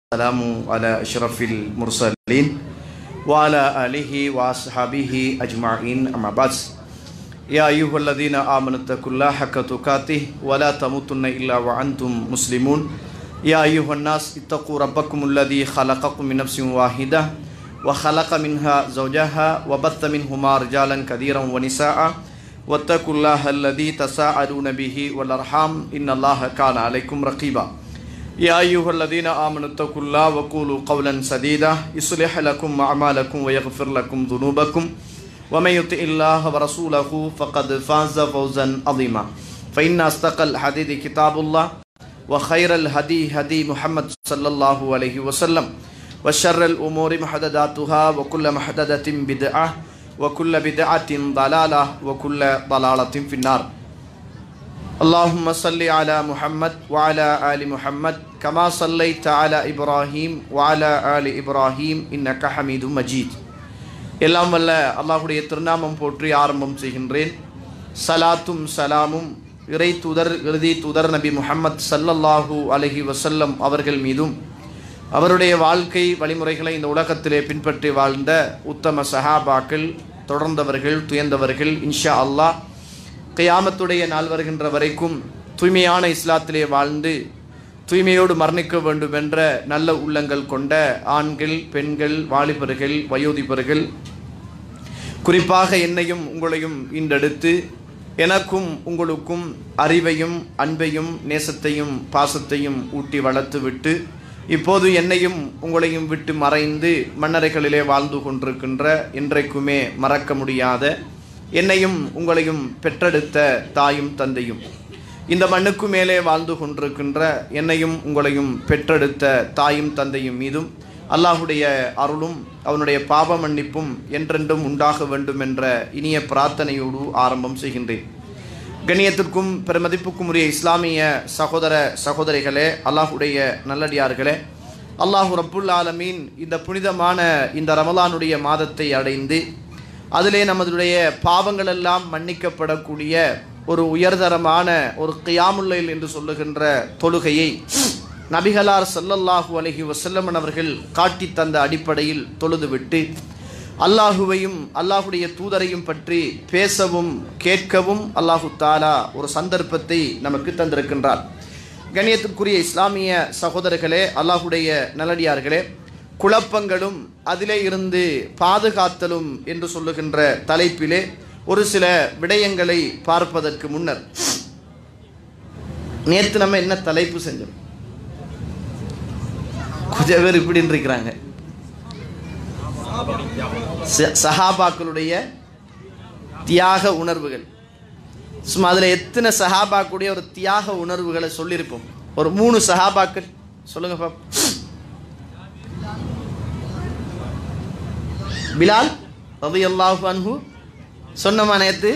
السلام على أشرف المرسلين وعلى آله وأصحابه أجمعين أما بعد يا أيها الذين آمنوا اتقوا الله حق تقاته ولا تموتن إلا وأنتم مسلمون يا أيها الناس اتقوا ربكم الذي خلقكم من نفس واحدة وخلق منها زوجها وبث منهما رجالا كثيرا ونساء واتقوا الله الذي تساءلون به والأرحام إن الله كان عليكم رقيبا يا أيها الذين آمنوا اتقوا الله وقولوا قولا سديدا يصلح لكم أعمالكم ويغفر لكم ذنوبكم ومن يطع الله ورسوله فقد فاز فوزا عظيما فإن أصدق الحديث كتاب الله وخير الهدي هدي محمد صلى الله عليه وسلم وشر الأمور محدثاتها وكل محدثة بدعة وكل بدعة ضلالة وكل ضلالة في النار اللهم صل على محمد وعلى آل محمد كما صليت على إبراهيم وعلى آل إبراهيم إنك حميد مجيد எல்லாம் வல்ல அல்லாஹுடைய திருநாமம் போற்றி ஆரம்பம் செய்கின்றேன் சலாத்தும் சலாமும் இறை தூதர் இறுதி தூதர் நபி முஹம்மத் சல்லல்லாஹூ அலஹி வசல்லம் அவர்கள் மீதும் அவருடைய வாழ்க்கை வழிமுறைகளை இந்த உலகத்திலே பின்பற்றி வாழ்ந்த உத்தம சஹாபாக்கள் தொடர்ந்தவர்கள் துயர்ந்தவர்கள் இன்ஷா அல்லாஹ் கியாமத்துடைய நாள் வருகின்ற வரைக்கும் தூய்மையான இஸ்லாத்திலே வாழ்ந்து தூய்மையோடு மரணிக்க வேண்டும் என்ற நல்ல உள்ளங்கள் கொண்ட ஆண்கள் பெண்கள் வாலிபர்கள் வயோதிபர்கள் குறிப்பாக என்னையும் உங்களையும் இன்றெடுத்து எனக்கும் உங்களுக்கும் அறிவையும் அன்பையும் நேசத்தையும் பாசத்தையும் ஊட்டி வளர்த்து விட்டு இப்போது என்னையும் உங்களையும் விட்டு மறைந்து மன்னரைகளிலே வாழ்ந்து கொண்டிருக்கின்ற இன்றைக்குமே மறக்க முடியாத என்னையும் உங்களையும் பெற்றெடுத்த தாயும் தந்தையும் இந்த மண்ணுக்கு மேலே வாழ்ந்து கொண்டிருக்கின்ற என்னையும் உங்களையும் பெற்றெடுத்த தாயும் தந்தையும் மீதும் அல்லாஹுடைய அருளும் அவனுடைய பாவ மன்னிப்பும் என்றென்றும் உண்டாக வேண்டும் என்ற இனிய பிரார்த்தனையோடு ஆரம்பம் செய்கின்றேன் கண்ணியத்திற்கும் பெருமதிப்புக்கும் உரிய இஸ்லாமிய சகோதர சகோதரிகளே அல்லாஹுடைய நல்லடியார்களே அல்லாஹு ரப்புல் ஆலமீன் இந்த புனிதமான இந்த ரமலானுடைய மாதத்தை அடைந்து அதிலே நமதுடைய பாவங்கள் எல்லாம் மன்னிக்கப்படக்கூடிய ஒரு உயர்தரமான ஒரு கியாமுல்லைல் என்று சொல்லுகின்ற தொழுகையை நபிகளார் சல்லல்லாஹு அலஹி வசல்லமன் அவர்கள் காட்டி தந்த அடிப்படையில் தொழுதுவிட்டு அல்லாஹுவையும் அல்லாஹுடைய தூதரையும் பற்றி பேசவும் கேட்கவும் அல்லாஹு தாலா ஒரு சந்தர்ப்பத்தை நமக்கு தந்திருக்கின்றார் கணியத்திற்குரிய இஸ்லாமிய சகோதரர்களே அல்லாஹுடைய நல்லடியார்களே குழப்பங்களும் அதிலே இருந்து பாதுகாத்தலும் என்று சொல்லுகின்ற தலைப்பிலே ஒரு சில விடயங்களை பார்ப்பதற்கு முன்னர் நேற்று நம்ம என்ன தலைப்பு செஞ்சோம் கொஞ்சம் பேர் இப்படின்னு இருக்கிறாங்க சஹாபாக்களுடைய தியாக உணர்வுகள் சும்மா அதில் எத்தனை சஹாபாக்குடைய ஒரு தியாக உணர்வுகளை சொல்லியிருப்போம் ஒரு மூணு சஹாபாக்கள் சொல்லுங்க பாப் பிலால் ரவி அல்லாஹு அன்ஹு சொன்னமா நேத்து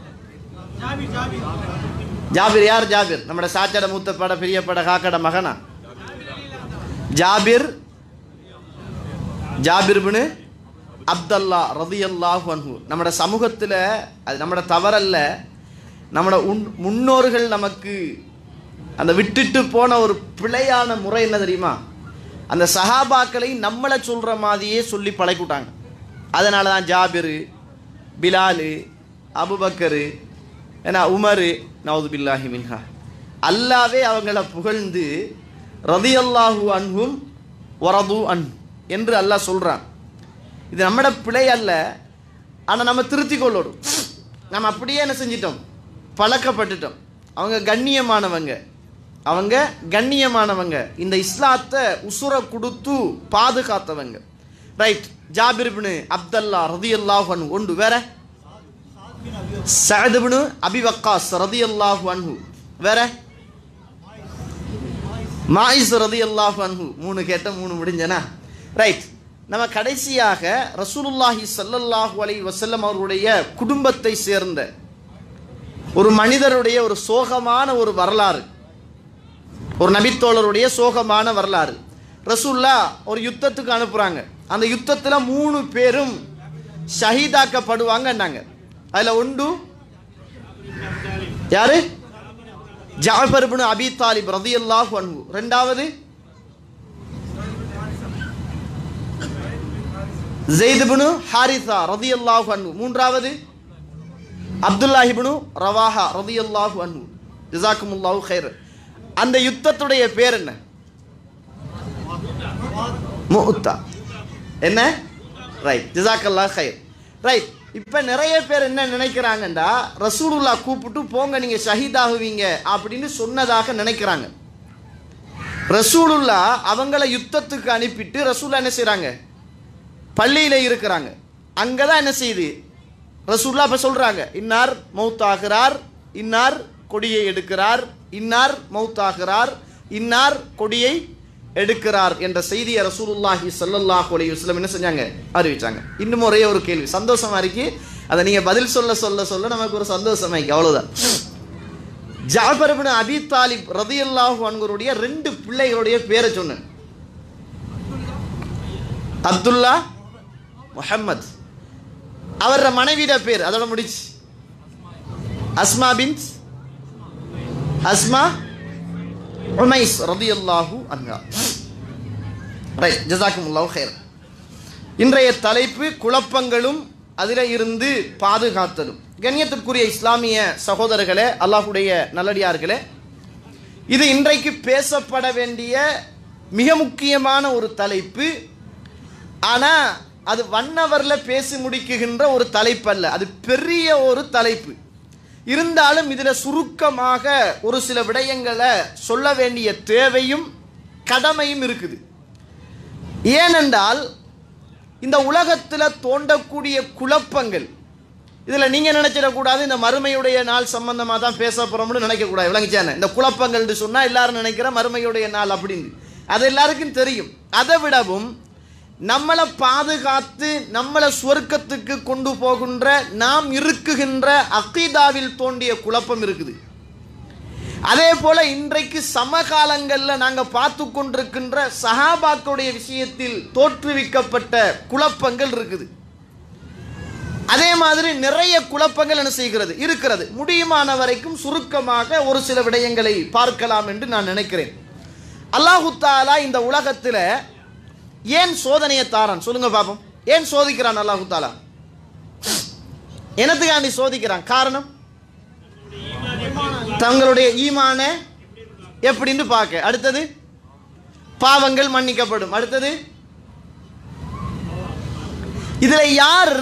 ஜாபிர் யார் ஜாபிர் நம்ம சாச்சட மூத்த பட பெரிய பட காக்கட மகனா ஜாபிர் ஜாபிர் பின் அப்தல்லா ரதி அல்லாஹு அன்ஹு நம்ம சமூகத்தில் அது நம்மட தவறல்ல நம்மட உன் முன்னோர்கள் நமக்கு அந்த விட்டுட்டு போன ஒரு பிழையான முறை என்ன தெரியுமா அந்த சஹாபாக்களை நம்மளை சொல்கிற மாதிரியே சொல்லி பழக்கிவிட்டாங்க அதனால தான் ஜாபிர் பிலாலு அபுபக்கரு ஏன்னா உமரு நவது பில்லாஹி மின்ஹா அல்லாவே அவங்கள புகழ்ந்து ரதி அல்லாஹு அன்ஹும் ஒரது அன் என்று அல்லாஹ் சொல்கிறான் இது நம்மட பிழை அல்ல ஆனால் நம்ம திருத்தி கொள்ளணும் நம்ம அப்படியே என்ன செஞ்சிட்டோம் பழக்கப்பட்டுட்டோம் அவங்க கண்ணியமானவங்க அவங்க கண்ணியமானவங்க இந்த இஸ்லாத்தை உசுர கொடுத்து பாதுகாத்தவங்க ரைட் ஜாபிர் பின் அப்தல்லா ரதி அல்லாஹு ஒன்று வேற சஅத் பின் அபி வக்காஸ் ரதி அல்லாஹு அன்ஹு வேற மாயிஸ் ரதி அல்லாஹு அன்ஹு மூணு கேட்ட மூணு முடிஞ்சனா ரைட் நம்ம கடைசியாக ரசூலுல்லாஹி சல்லல்லாஹு அலை வசல்லம் அவருடைய குடும்பத்தை சேர்ந்த ஒரு மனிதருடைய ஒரு சோகமான ஒரு வரலாறு ஒரு நபித்தோழருடைய சோகமான வரலாறு ரசூல்லா ஒரு யுத்தத்துக்கு அனுப்புகிறாங்க அந்த யுத்தத்தில் மூணு பேரும் ஷஹீதாக்கப்படுவாங்கன்னாங்க அதில் ஒன்று யாரு ஜாஃபர் இப்னு அபி தாலிப் ரதியல்லாஹு அன்ஹு ரெண்டாவது ஜெயிதுபுனு ஹாரிசா ரதியல்லாஹு அன்ஹு மூன்றாவது அப்துல்லாஹிபுனு ரவாஹா ரதியல்லாஹு அன்ஹு ஜிசாக்குமுல்லாஹு ஹைர் அந்த யுத்தத்துடைய பேர் என்ன முத்தா என்ன ரைட் ஜிசாக்கல்லா ஹைர் ரைட் இப்போ நிறைய பேர் என்ன நினைக்கிறாங்கண்டா ரசூலுல்லா கூப்பிட்டு போங்க நீங்க ஷஹீதாகுவீங்க அப்படின்னு சொன்னதாக நினைக்கிறாங்க ரசூலுல்லா அவங்கள யுத்தத்துக்கு அனுப்பிட்டு ரசூல்லா என்ன செய்றாங்க பள்ளியில இருக்கிறாங்க அங்கதான் என்ன செய்யுது ரசூல்லா இப்ப சொல்றாங்க இன்னார் மௌத்தாகிறார் இன்னார் கொடியை எடுக்கிறார் இன்னார் மௌத்தாகிறார் இன்னார் கொடியை எடுக்கிறார் என்ற செய்தியை ரசூலுல்லாஹி ஸல்லல்லாஹு அலைஹி வஸல்லம் என்ன செஞ்சாங்க அறிவிச்சாங்க இன்னும் ஒரே ஒரு கேள்வி சந்தோஷமா இருக்கு அதை நீங்க பதில் சொல்ல சொல்ல சொல்ல நமக்கு ஒரு சந்தோஷமா இருக்கு அவ்வளவுதான் ஜாபர் இப்னு அபி தாலிப் ரதியல்லாஹு அன்ஹுடைய ரெண்டு பிள்ளைகளுடைய பேரை சொன்னேன் அப்துல்லா முஹம்மத் அவர மனைவியோட பேர் அதோட முடிச்சு அஸ்மா பின் அஸ்மா உமைஸ் ரதியல்லாஹு அன்ஹா ரைட் ஜஸாக்குமுல்லாஹு ஹைர் இன்றைய தலைப்பு குழப்பங்களும் அதில் இருந்து பாதுகாத்தலும் கண்ணியத்திற்குரிய இஸ்லாமிய சகோதரர்களே அல்லாஹுடைய நல்லடியார்களே இது இன்றைக்கு பேசப்பட வேண்டிய மிக முக்கியமான ஒரு தலைப்பு ஆனால் அது வண்ணவரில் பேசி முடிக்குகின்ற ஒரு தலைப்பு அல்ல அது பெரிய ஒரு தலைப்பு இருந்தாலும் இதில் சுருக்கமாக ஒரு சில விடயங்களை சொல்ல வேண்டிய தேவையும் கடமையும் இருக்குது ஏனென்றால் இந்த உலகத்தில் தோண்டக்கூடிய குழப்பங்கள் இதில் நீங்கள் நினைச்சிடக்கூடாது இந்த மறுமையுடைய நாள் சம்பந்தமாக தான் பேச போகிறோம்னு நினைக்கக்கூடாது விளங்கிச்சானே இந்த குழப்பங்கள்னு சொன்னால் எல்லாரும் நினைக்கிற மறுமையுடைய நாள் அப்படின்னு அது எல்லாருக்கும் தெரியும் அதை விடவும் நம்மளை பாதுகாத்து நம்மளை சொர்க்கத்துக்கு கொண்டு போகின்ற நாம் இருக்குகின்ற அக்கீதாவில் தோண்டிய குழப்பம் இருக்குது அதே போல இன்றைக்கு சமகாலங்களில் நாங்கள் பார்த்து கொண்டிருக்கின்ற சஹாபாக்களுடைய விஷயத்தில் தோற்றுவிக்கப்பட்ட குழப்பங்கள் இருக்குது அதே மாதிரி நிறைய குழப்பங்கள் என்ன செய்கிறது இருக்கிறது முடியுமான வரைக்கும் சுருக்கமாக ஒரு சில விடயங்களை பார்க்கலாம் என்று நான் நினைக்கிறேன் அல்லாஹு தாலா இந்த உலகத்தில் ஏன் சோதனையை தாரான் சொல்லுங்க பாப்போம் ஏன் சோதிக்கிறான் அல்லாஹு தாலா எனத்துக்காண்டி சோதிக்கிறான் காரணம் தங்களுடைய ஈமான எப்படின்னு பார்க்க அடுத்தது பாவங்கள் மன்னிக்கப்படும் அடுத்தது இதுல யார்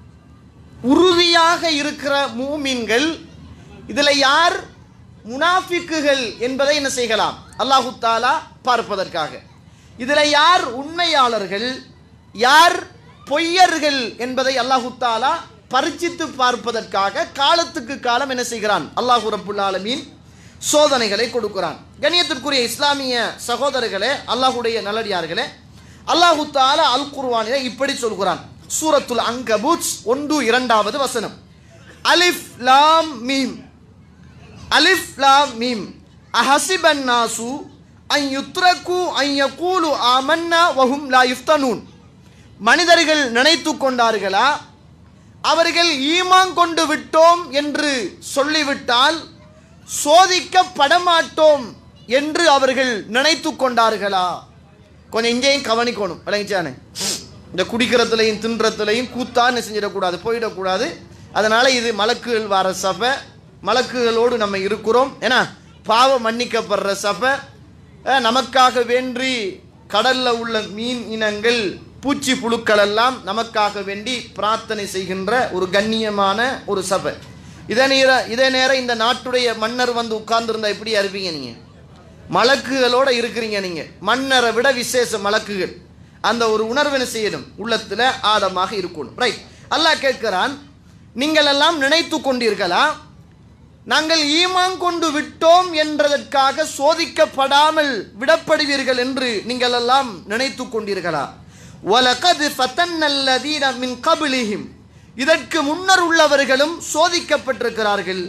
உறுதியாக இருக்கிற மூமின்கள் இதுல யார் முனாஃபிக்குகள் என்பதை என்ன செய்யலாம் அல்லாஹு தாலா பார்ப்பதற்காக இதுல யார் உண்மையாளர்கள் யார் பொய்யர்கள் என்பதை அல்லாஹு தாலா பரிச்சித்து பார்ப்பதற்காக காலத்துக்கு காலம் என்ன செய்கிறான் அல்லாஹு ரப்புல் ஆலமீன் சோதனைகளை கொடுக்கிறான் கணியத்திற்குரிய இஸ்லாமிய சகோதரர்களே அல்லாஹுடைய நல்லடியார்களே அல்லாஹு தாலா அல் குர்வானிலே இப்படி சொல்கிறான் சூரத்துல் அங்கபூத் ஒன்று இரண்டாவது வசனம் அலிஃப் லாம் மீம் அலிஃப் லாம் மீம் அஹசிபன் நாசு அன் யுத்ரகு அன் யகூலு ஆமன்னா வஹும் லா யுஃப்தனூன் மனிதர்கள் நினைத்து கொண்டார்களா அவர்கள் ஈமான் கொண்டு விட்டோம் என்று சொல்லிவிட்டால் சோதிக்கப்பட மாட்டோம் என்று அவர்கள் நினைத்து கொண்டார்களா கொஞ்சம் இங்கேயும் கவனிக்கணும் விளங்கிச்சானே இந்த குடிக்கிறதுலையும் தின்றதுலையும் கூத்தான்னு செஞ்சிடக்கூடாது போயிடக்கூடாது அதனால இது மலக்குகள் வர சபை மலக்குகளோடு நம்ம இருக்கிறோம் ஏன்னா பாவம் மன்னிக்கப்படுற சபை அஹ், நமக்காக வேண்டி கடல்ல உள்ள மீன் இனங்கள் பூச்சி புழுக்கள் எல்லாம் நமக்காக வேண்டி பிரார்த்தனை செய்கின்ற ஒரு கண்ணியமான ஒரு சபை இதே நேர இதே நேரம் இந்த நாட்டுடைய மன்னர் வந்து உட்கார்ந்துருந்தா எப்படி அறிவீங்க நீங்க மலக்குகளோட இருக்கிறீங்க நீங்க மன்னரை விட விசேஷ மலக்குகள் அந்த ஒரு உணர்வினை செய்யணும் உள்ளத்துல ஆழமாக இருக்கணும் ரைட் அல்லாஹ் கேட்கிறான் நீங்கள் எல்லாம் நினைத்து கொண்டீர்களா நாங்கள் ஈமான் கொண்டு விட்டோம் என்றதற்காக சோதிக்கப்படாமல் விடப்படுவீர்கள் என்று நீங்கள் எல்லாம் நினைத்து கொண்டீர்களா வலகது ஃபதன்னல்லதீன மின் கபிலிஹிம் இதற்கு முன்னர் உள்ளவர்களும் சோதிக்கப்பட்டிருக்கிறார்கள்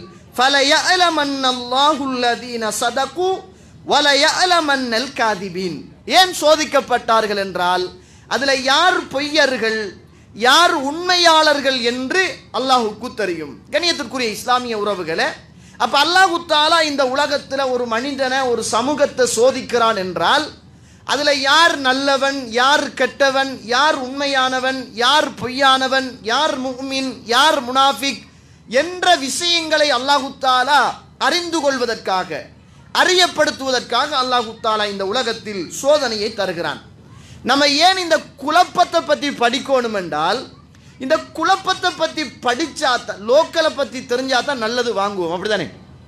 ஃபலயஅலமன்னல்லாஹுல்லதீன சதகு வலயஅலமன்னல் காதிபீன் ஏன் சோதிக்கப்பட்டார்கள் என்றால் அதுல யார் பொய்யர்கள் யார் உண்மையாளர்கள் என்று அல்லாஹுக்கு தெரியும் கணியத்திற்குரிய இஸ்லாமிய உறவுகளே அப்ப அல்லாஹு தாலா இந்த உலகத்துல ஒரு மனிதனை ஒரு சமூகத்தை சோதிக்கிறான் என்றால் அதுல யார் நல்லவன் யார் கெட்டவன் யார் உண்மையானவன் யார் பொய்யானவன் யார் முஹ்மின் யார் முனாஃபிக் என்ற விஷயங்களை அல்லாஹு தாலா அறிந்து கொள்வதற்காக அறியப்படுத்துவதற்காக அல்லாஹு தாலா இந்த உலகத்தில் சோதனையை தருகிறான் நம்ம ஏன் இந்த குழப்பத்தை பற்றி படிக்கணும் என்றால் இந்த குழப்பத்தை பற்றி படிச்சாதான் லோக்கலை பற்றி தெரிஞ்சாதான் நல்லது வாங்குவோம் அப்படிதானே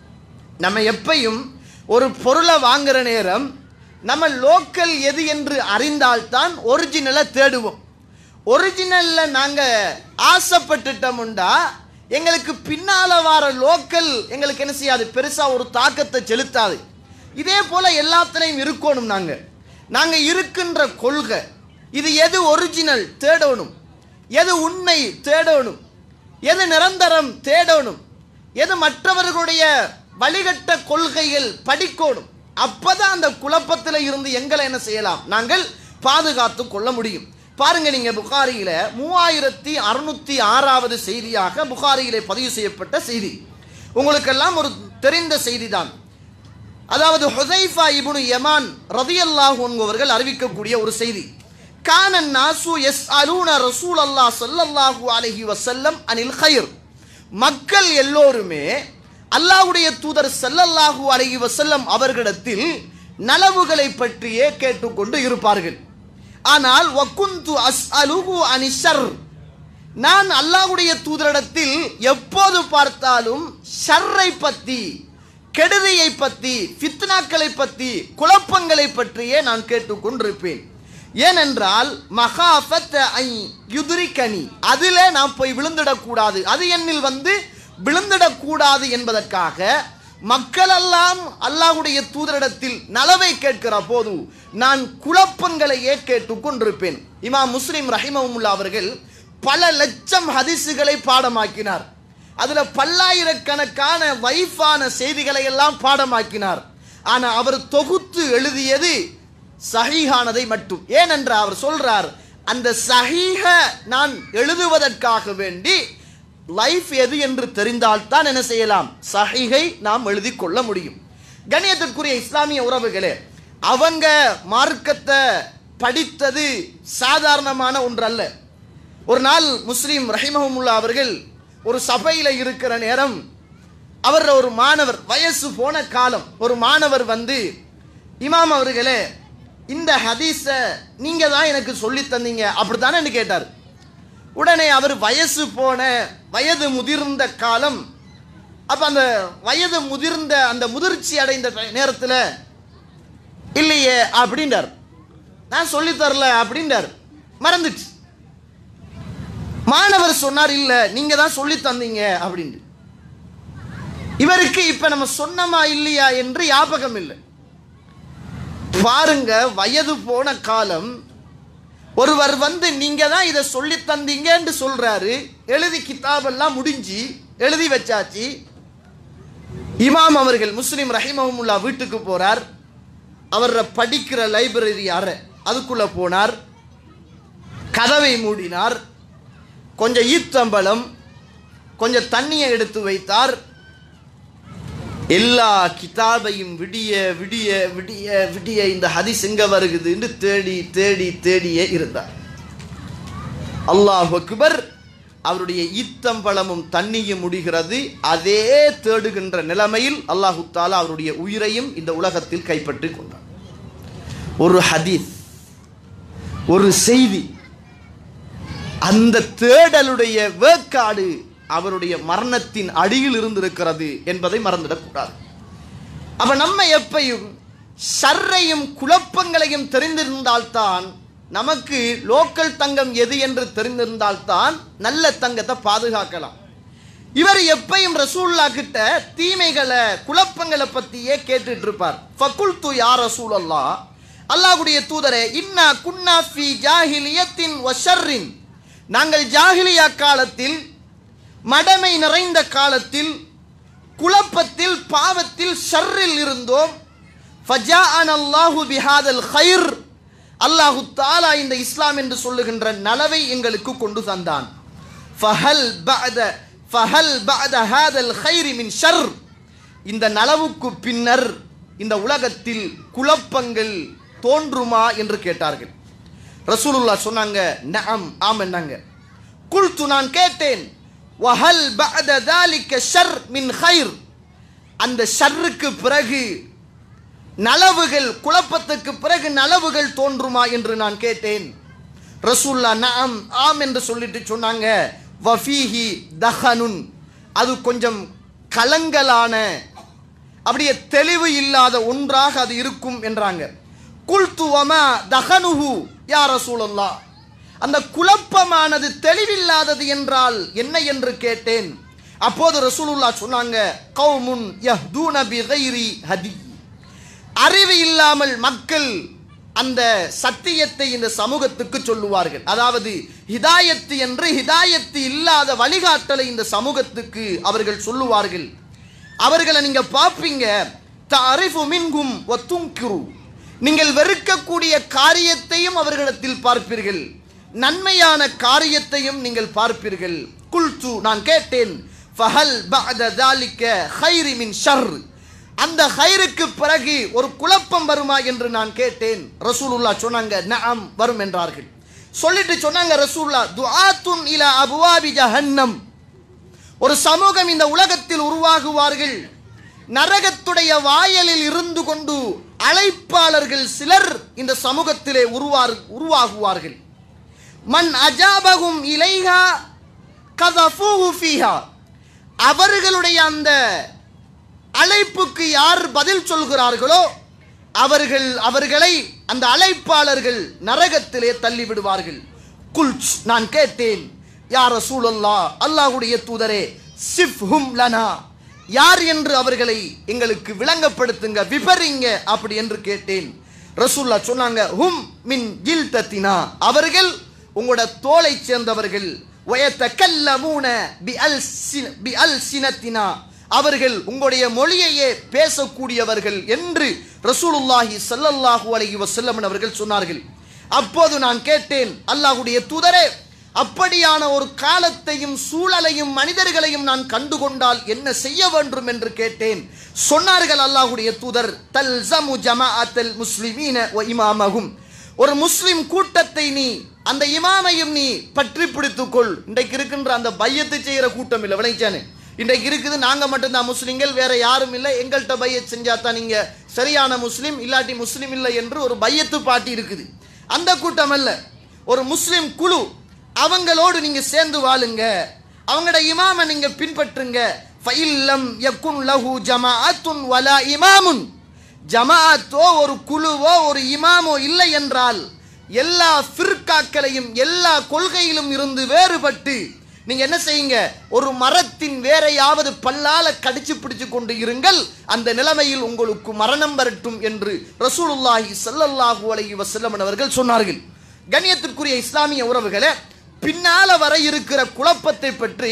நம்ம எப்பையும் ஒரு பொருளை வாங்குற நேரம் நம்ம லோக்கல் எது என்று அறிந்தால்தான் ஒரிஜினலை தேடுவோம் ஒரிஜினலில் நாங்கள் ஆசைப்பட்டுட்டோம்டா எங்களுக்கு பின்னால் வர லோக்கல் எங்களுக்கு என்ன செய்யாது பெருசாக ஒரு தாக்கத்தை செலுத்தாது இதே போல் எல்லாத்துலேயும் இருக்கணும் நாங்கள் நாங்கள் இருக்கின்ற கொள்கை இது எது ஒரிஜினல் தேடணும் எது உண்மை தேடணும் எது நிரந்தரம் தேடணும் எது மற்றவர்களுடைய வழிகட்ட கொள்கைகள் படிக்கணும் அப்பதான் அந்த குழப்பத்தில் இருந்து எங்களை என்ன செய்யலாம் நாங்கள் பாதுகாத்து கொள்ள முடியும் பாருங்க நீங்க புகாரியில மூவாயிரத்தி அறுநூத்தி ஆறாவது செய்தியாக புகாரியிலே பதிவு செய்யப்பட்ட செய்தி உங்களுக்கெல்லாம் ஒரு தெரிந்த செய்திதான் அதாவது ஹுதைஃபா இப்னு யமான் ரதியல்லாஹு என்பவர்கள் அறிவிக்கக்கூடிய ஒரு செய்தி கானன் நாசு எஸ் அலூன ரசூல் அல்லாஹ் ஸல்லல்லாஹு அலைஹி வஸல்லம் அனில் ஹைர் மக்கள் எல்லோருமே அல்லாஹ்வுடைய தூதர் ஸல்லல்லாஹு அலைஹி வஸல்லம் அவர்களிடத்தில் நலவுகளை பற்றியே கேட்டுக்கொண்டு இருப்பார்கள் ஆனால் வக்குந்து அஸ் அலுகு அனிஷர் நான் அல்லாஹ்வுடைய தூதரிடத்தில் எப்போது பார்த்தாலும் ஷர்ரை பற்றி கெடுதியை பற்றி ஃபித்னாக்களை பற்றி குழப்பங்களை பற்றியே நான் கேட்டுக்கொண்டிருப்பேன் ஏனென்றால் மகாஃபத் ஐ யுதுரிகனி அதில் நான் போய் விழுந்திடக்கூடாது அது என்னில் வந்து விழுந்திடக்கூடாது என்பதற்காக மக்களெல்லாம் அல்லாஹ்வுடைய தூதரிடத்தில் நலவை கேட்கிற போது நான் குழப்பங்களையே கேட்டுக்கொண்டிருப்பேன் இமாம் முஸ்லிம் ரஹிமவுல்லா அவர்கள் பல லட்சம் ஹதீஸுகளை பாடமாக்கினார் அதுல பல்லாயிரக்கணக்கான வைஃபான செய்திகளை எல்லாம் பாடமாக்கினார் ஆனா அவர் தொகுத்து எழுதியது சஹீஹானதை மட்டும் ஏனென்றால் அவர் சொல்றார் அந்த சஹீஹ நான் எழுதுவதற்காக வேண்டி லைஃப் எது என்று தெரிந்தால்தான் என்ன செய்யலாம் சஹீஹை நாம் எழுதி கொள்ள முடியும் கணியத்திற்குரிய இஸ்லாமிய உறவுகளே அவங்க மார்க்கத்தை படித்தது சாதாரணமான ஒன்று அல்ல ஒரு நாள் முஸ்லீம் ரஹிமஹமுல்லா அவர்கள் ஒரு சபையில் இருக்கிற நேரம் அவர் ஒரு மாணவர் வயசு போன காலம் ஒரு மாணவர் வந்து இமாம் அவர்களே இந்த ஹதீஸை நீங்க தான் எனக்கு சொல்லி தந்தீங்க அப்படித்தானே கேட்டார் உடனே அவர் வயசு போன வயது முதிர்ந்த காலம் அப்ப அந்த வயது முதிர்ந்த அந்த முதிர்ச்சி அடைந்த நேரத்தில் இல்லையே அப்படின்றார் நான் சொல்லி தரல அப்படின்றார் மறந்துச்சு மாணவர் சொன்னார் இல்ல நீங்க தான் சொல்லி தந்தீங்க அப்படின்னு இவருக்கு இப்ப நம்ம சொன்னமா இல்லையா என்று ஞாபகம் இல்லை பாருங்க வயது போன காலம் ஒருவர் வந்து நீங்க தான் இதை சொல்லி தந்தீங்கன்னு சொல்றாரு எழுதி கிதாபெல்லாம் முடிஞ்சு எழுதி வச்சாச்சு இமாம் அவர்கள் முஸ்லிம் ரஹிமஹமுல்லா வீட்டுக்கு போறார் அவர் படிக்கிற லைப்ரரி அறை அதுக்குள்ள போனார் கதவை மூடினார் கொஞ்சம் ஈத்தம்பழம் கொஞ்சம் தண்ணியை எடுத்து வைத்தார் எல்லா கிதாபையும் விடிய விடிய விடிய விடிய இந்த ஹதீஸ் எங்க வருகுதுன்னு தேடி தேடி தேடியே இருந்தார் அல்லாஹ் அக்பர் அவருடைய ஈத்தம்பழமும் தண்ணியும் முடிகிறது அதே தேடுகின்ற நிலைமையில் அல்லாஹு தாலா அவருடைய உயிரையும் இந்த உலகத்தில் கைப்பற்றி கொண்டார் ஒரு ஹதீஸ் ஒரு செய்தி அந்த தேடலுடைய வேக்காடு அவருடைய மரணத்தின் அடியில் இருந்திருக்கிறது என்பதை மறந்துடக்கூடாது அப்ப நம்ம எப்பையும் ஷர்ரையும் குழப்பங்களையும் தெரிந்திருந்தால்தான் நமக்கு லோக்கல் தங்கம் எது என்று தெரிந்திருந்தால்தான் நல்ல தங்கத்தை பாதுகாக்கலாம் இவர் எப்பையும் ரசூல்லா கிட்ட தீமைகளை குழப்பங்களை பத்தியே கேட்டுட்டு இருப்பார் ஃபகுல் து யா ரசூல் அல்லா அல்லாஹ்வுடைய தூதரே இன்னா குன்னா ஃபி ஜாஹிலியத்தின் வஷர்ரின் நாங்கள் ஜாஹிலியா காலத்தில் மடமை நிறைந்த காலத்தில் குழப்பத்தில் பாவத்தில் ஷர்ரில் இருந்தோம் ஃபஜாஅன அல்லாஹு பிஹாதல் ஹைர் அல்லாஹு தாலா இந்த இஸ்லாம் என்று சொல்லுகின்ற நலவை எங்களுக்கு கொண்டு தந்தான் ஃபஹல் பஅத ஃபஹல் பஅத ஹாதல் ஹைரி மின் ஷர் இந்த நலவுக்கு பின்னர் இந்த உலகத்தில் குழப்பங்கள் தோன்றுமா என்று கேட்டார்கள் ரசூலுல்லா சொன்னாங்க நஅம் ஆம் என்னங்க குல்து நான் கேட்டேன் வஹல் பஅத தாலிக ஷர் மின் ஹைர் அந்த ஷர்ருக்கு பிறகு நலவுகள் குழப்பத்துக்கு பிறகு நலவுகள் தோன்றுமா என்று நான் கேட்டேன் ரசூல்லா நஅம் ஆம் என்று சொல்லிட்டு சொன்னாங்க வஃபீஹி தஹனுன் அது கொஞ்சம் கலங்கலான அப்படியே தெளிவு இல்லாத ஒன்றாக அது இருக்கும் என்றாங்க குல்து வமா தஹனுஹு யா ரசூலல்லாஹ் அந்த குழப்பமானது தெளிவில்லாதது என்றால் என்ன என்று கேட்டேன் அப்போது ரசூலுல்லா சொன்னாங்க கௌமுன் யஹ்தூன பிகைரி ஹதி அறிவு இல்லாமல் மக்கள் அந்த சத்தியத்தை இந்த சமூகத்துக்கு சொல்லுவார்கள் அதாவது ஹிதாயத்து என்று ஹிதாயத்து இல்லாத வழிகாட்டலை இந்த சமூகத்துக்கு அவர்கள் சொல்லுவார்கள் அவர்களை நீங்க பார்ப்பீங்க தரிஃபு மின்கும் ஒத்துங்கிரு நீங்கள் வெறுக்கக்கூடிய காரியத்தையும் அவர்களிடத்தில் பார்ப்பீர்கள் நன்மையான காரியத்தையும் நீங்கள் பார்ப்பீர்கள் குல்து நான் கேட்டேன் ஃபஹல் பஅத தாலிக ஹைரி மின் ஷர் அந்த ஹைருக்கு பிறகு ஒரு குழப்பம் வருமா என்று நான் கேட்டேன் ரசூலுல்லா சொன்னாங்க நஅம் வரும் என்றார்கள் சொல்லிட்டு சொன்னாங்க ரசூலுல்லா துஆத்துன் இலா அபுவாபி ஜஹன்னம் ஒரு சமூகம் இந்த உலகத்தில் உருவாகுவார்கள் நரகத்துடைய வாயலில் இருந்து கொண்டு அழைப்பாளர்கள் சிலர் இந்த சமூகத்திலே உருவார் உருவாகுவார்கள் மன் அஜாபகும் இலைஹா கதஃபூஹு ஃபீஹா அவர்களுடைய அந்த அழைப்புக்கு யார் பதில் சொல்கிறார்களோ அவர்கள் அவர்களை அந்த அழைப்பாளர்கள் நரகத்திலே தள்ளி விடுவார்கள் குல்ச் நான் கேட்டேன் யார் ரசூலல்லா அல்லாஹ்வுடைய தூதரே சிஃப்ஹும் லனா யார் என்று அவர்களை எங்களுக்கு விளங்கப்படுத்துங்க விபரிங்க அப்படி என்று கேட்டேன் ரசூல்லா சொன்னாங்க ஹும் மின் ஜில்தத்தினா அவர்கள் உங்களோட தோலை சேர்ந்தவர்கள் வயத்தக்கல்லமூன பி அல் பி அல் சினத்தினா அவர்கள் உங்களுடைய மொழியையே பேசக்கூடியவர்கள் என்று ரசூலுல்லாஹி ஸல்லல்லாஹு அலைஹி வஸல்லம் அவர்கள் சொன்னார்கள் அப்போது நான் கேட்டேன் அல்லாஹ்வுடைய தூதரே அப்படியான ஒரு காலத்தையும் சூழலையும் மனிதர்களையும் நான் கண்டுகொண்டால் என்ன செய்ய வேண்டும் என்று கேட்டேன் சொன்னார்கள் அல்லாஹ்வுடைய தூதர் தல்சமு ஜமாஅத்தல் முஸ்லிமீன வ இமாமஹும் ஒரு முஸ்லிம் கூட்டத்தை நீ அந்த இமாமையும் நீ பற்றி பிடித்துக்கொள் இன்றைக்கு இருக்கின்ற அந்த பையத்தை செய்கிற கூட்டம் இல்லை விளைச்சானே இன்றைக்கு இருக்குது நாங்க மட்டும்தான் முஸ்லிம்கள் வேற யாரும் இல்லை எங்கள்கிட்ட பையத் செஞ்சா தான் நீங்க சரியான முஸ்லிம் இல்லாட்டி முஸ்லிம் இல்லை என்று ஒரு பையத்து பாட்டி இருக்குது அந்த கூட்டம் அல்ல ஒரு முஸ்லிம் குழு அவங்களோடு நீங்க சேர்ந்து வாழுங்க அவங்களோட இமாமை நீங்க பின்பற்றுங்க ஃபைல்லம் யக்குன் லஹு ஜமாஅத்துன் வலா இமாமுன் ஜமாஅத்தோ ஒரு குழுவோ ஒரு இமாமோ இல்லை என்றால் எல்லா ஃபிர்காக்களையும் எல்லா கொள்கையிலும் இருந்து வேறுபட்டு நீங்க என்ன செய்யுங்க ஒரு மரத்தின் வேறையாவது பல்லால கடிச்சு பிடிச்சு கொண்டு இருங்கள் அந்த நிலைமையில் உங்களுக்கு மரணம் வரட்டும் என்று ரசூலுல்லாஹி ஸல்லல்லாஹு அலைஹி வஸல்லம் அவர்கள் சொன்னார்கள் கண்ணியத்திற்குரிய இஸ்லாமிய உறவுகளே பின்னால வர இருக்கிற குழப்பத்தை பற்றி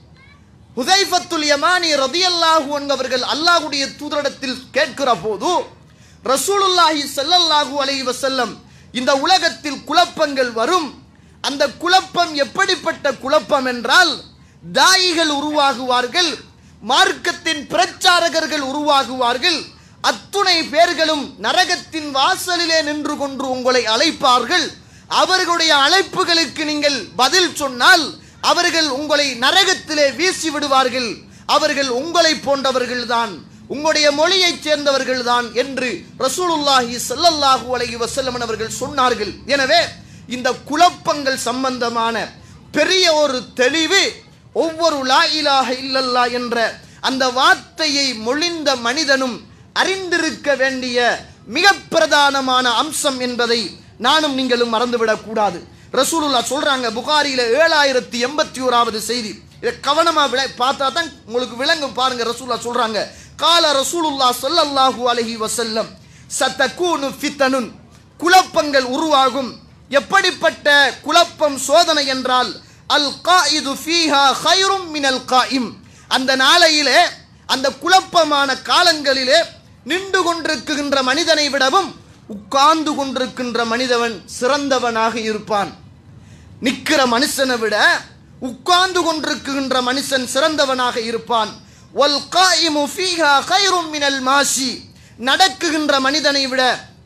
ஹுதைஃபத்துல் யமானி ரதியல்லாஹு என்பவர்கள் அல்லாஹ்வுடைய தூதரிடத்தில் கேட்கிற போது ரசூலுல்லாஹி ஸல்லல்லாஹு அலைஹி வஸல்லம் இந்த உலகத்தில் குழப்பங்கள் வரும் அந்த குழப்பம் எப்படிப்பட்ட குழப்பம் என்றால் தாயிகள் உருவாகுவார்கள் மார்க்கத்தின் பிரச்சாரகர்கள் உருவாகுவார்கள் அத்துணை பேர்களும் நரகத்தின் வாசலிலே நின்று கொண்டு உங்களை அழைப்பார்கள் அவர்களுடைய அழைப்புகளுக்கு நீங்கள் பதில் சொன்னால் அவர்கள் உங்களை நரகத்திலே வீசி விடுவார்கள் அவர்கள் உங்களை போன்றவர்கள்தான் உங்களுடைய மொழியைச் சேர்ந்தவர்கள்தான் என்று ரசூலுல்லாஹி ஸல்லல்லாஹு அலைஹி வஸல்லம் அவர்கள் சொன்னார்கள் எனவே இந்த குழப்பங்கள் சம்பந்தமான பெரிய ஒரு தெளிவு ஒவ்வொரு லா இலாஹ இல்லல்லா என்ற அந்த வார்த்தையை மொழிந்த மனிதனும் அறிந்திருக்க வேண்டிய மிக பிரதானமான அம்சம் என்பதை நானும் நீங்களும் மறந்துவிடக் கூடாது ரசூலுல்லா சொல்றாங்க புகாரியில ஏழாயிரத்தி எண்பத்தி ஓராவது செய்தி இதை கவனமா விளை பார்த்தா தான் உங்களுக்கு விளங்கும் பாருங்க ரசூலுல்லா சொல்றாங்க கால ரசூலுல்லா ஸல்லல்லாஹு அலைஹி வஸல்லம் சத்தகூனு ஃபித்தனுன் குழப்பங்கள் உருவாகும் எப்படிப்பட்ட குழப்பம் சோதனை என்றால் அல் காயிது ஃபீஹா ஹைரும் மினல் காயிம் அந்த நாளையிலே அந்த குழப்பமான காலங்களிலே நின்று கொண்டிருக்கின்ற மனிதனை விடவும் உட்கார்ந்து கொண்டிருக்கின்ற மனிதவன் சிறந்தவனாக இருப்பான் நிக்கிற மனுஷனை விட உட்கார்ந்து கொண்டிருக்கின்ற மனுஷன் சிறந்தவனாக இருப்பான் வல் காயிமு ஃபீஹா கைரும் மினல் மாஷி நடக்குகின்ற மனிதனை விட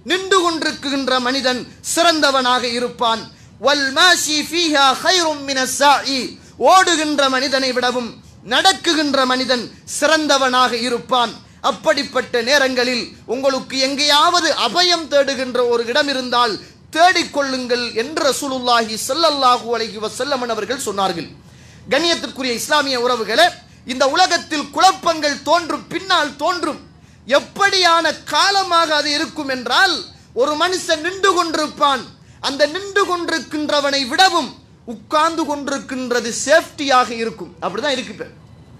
நின்று கொண்டிருக்கின்ற மனிதன் சிறந்தவனாக இருப்பான் வல் மாஷி ஃபீஹா கைரும் மினஸ் சாஇ ஓடுகின்ற மனிதனை விடவும் நடக்குகின்ற மனிதன் சிறந்தவனாக இருப்பான் அப்படிப்பட்ட நேரங்களில் உங்களுக்கு எங்கேயாவது அபயம் தேடுகின்ற ஒரு இடம் இருந்தால் தேடிக்கொள்ளுங்கள் என்று ரசூலுல்லாஹி ஸல்லல்லாஹு அலைஹி வஸல்லம் அவர்கள் சொன்னார்கள் கண்ணியத்திற்குரிய இஸ்லாமிய உறவுகளே இந்த உலகத்தில் குழப்பங்கள் தோன்றும் பின்னால் தோன்றும் எப்படியான காலமாக அது இருக்கும் என்றால் ஒரு மனுஷன் நின்று கொண்டிருப்பான் அந்த நின்று கொண்டிருக்கின்றவனை விடவும் உட்கார்ந்து கொண்டிருக்கின்றது சேஃப்டியாக இருக்கும் அப்படிதான் இருக்கு இப்ப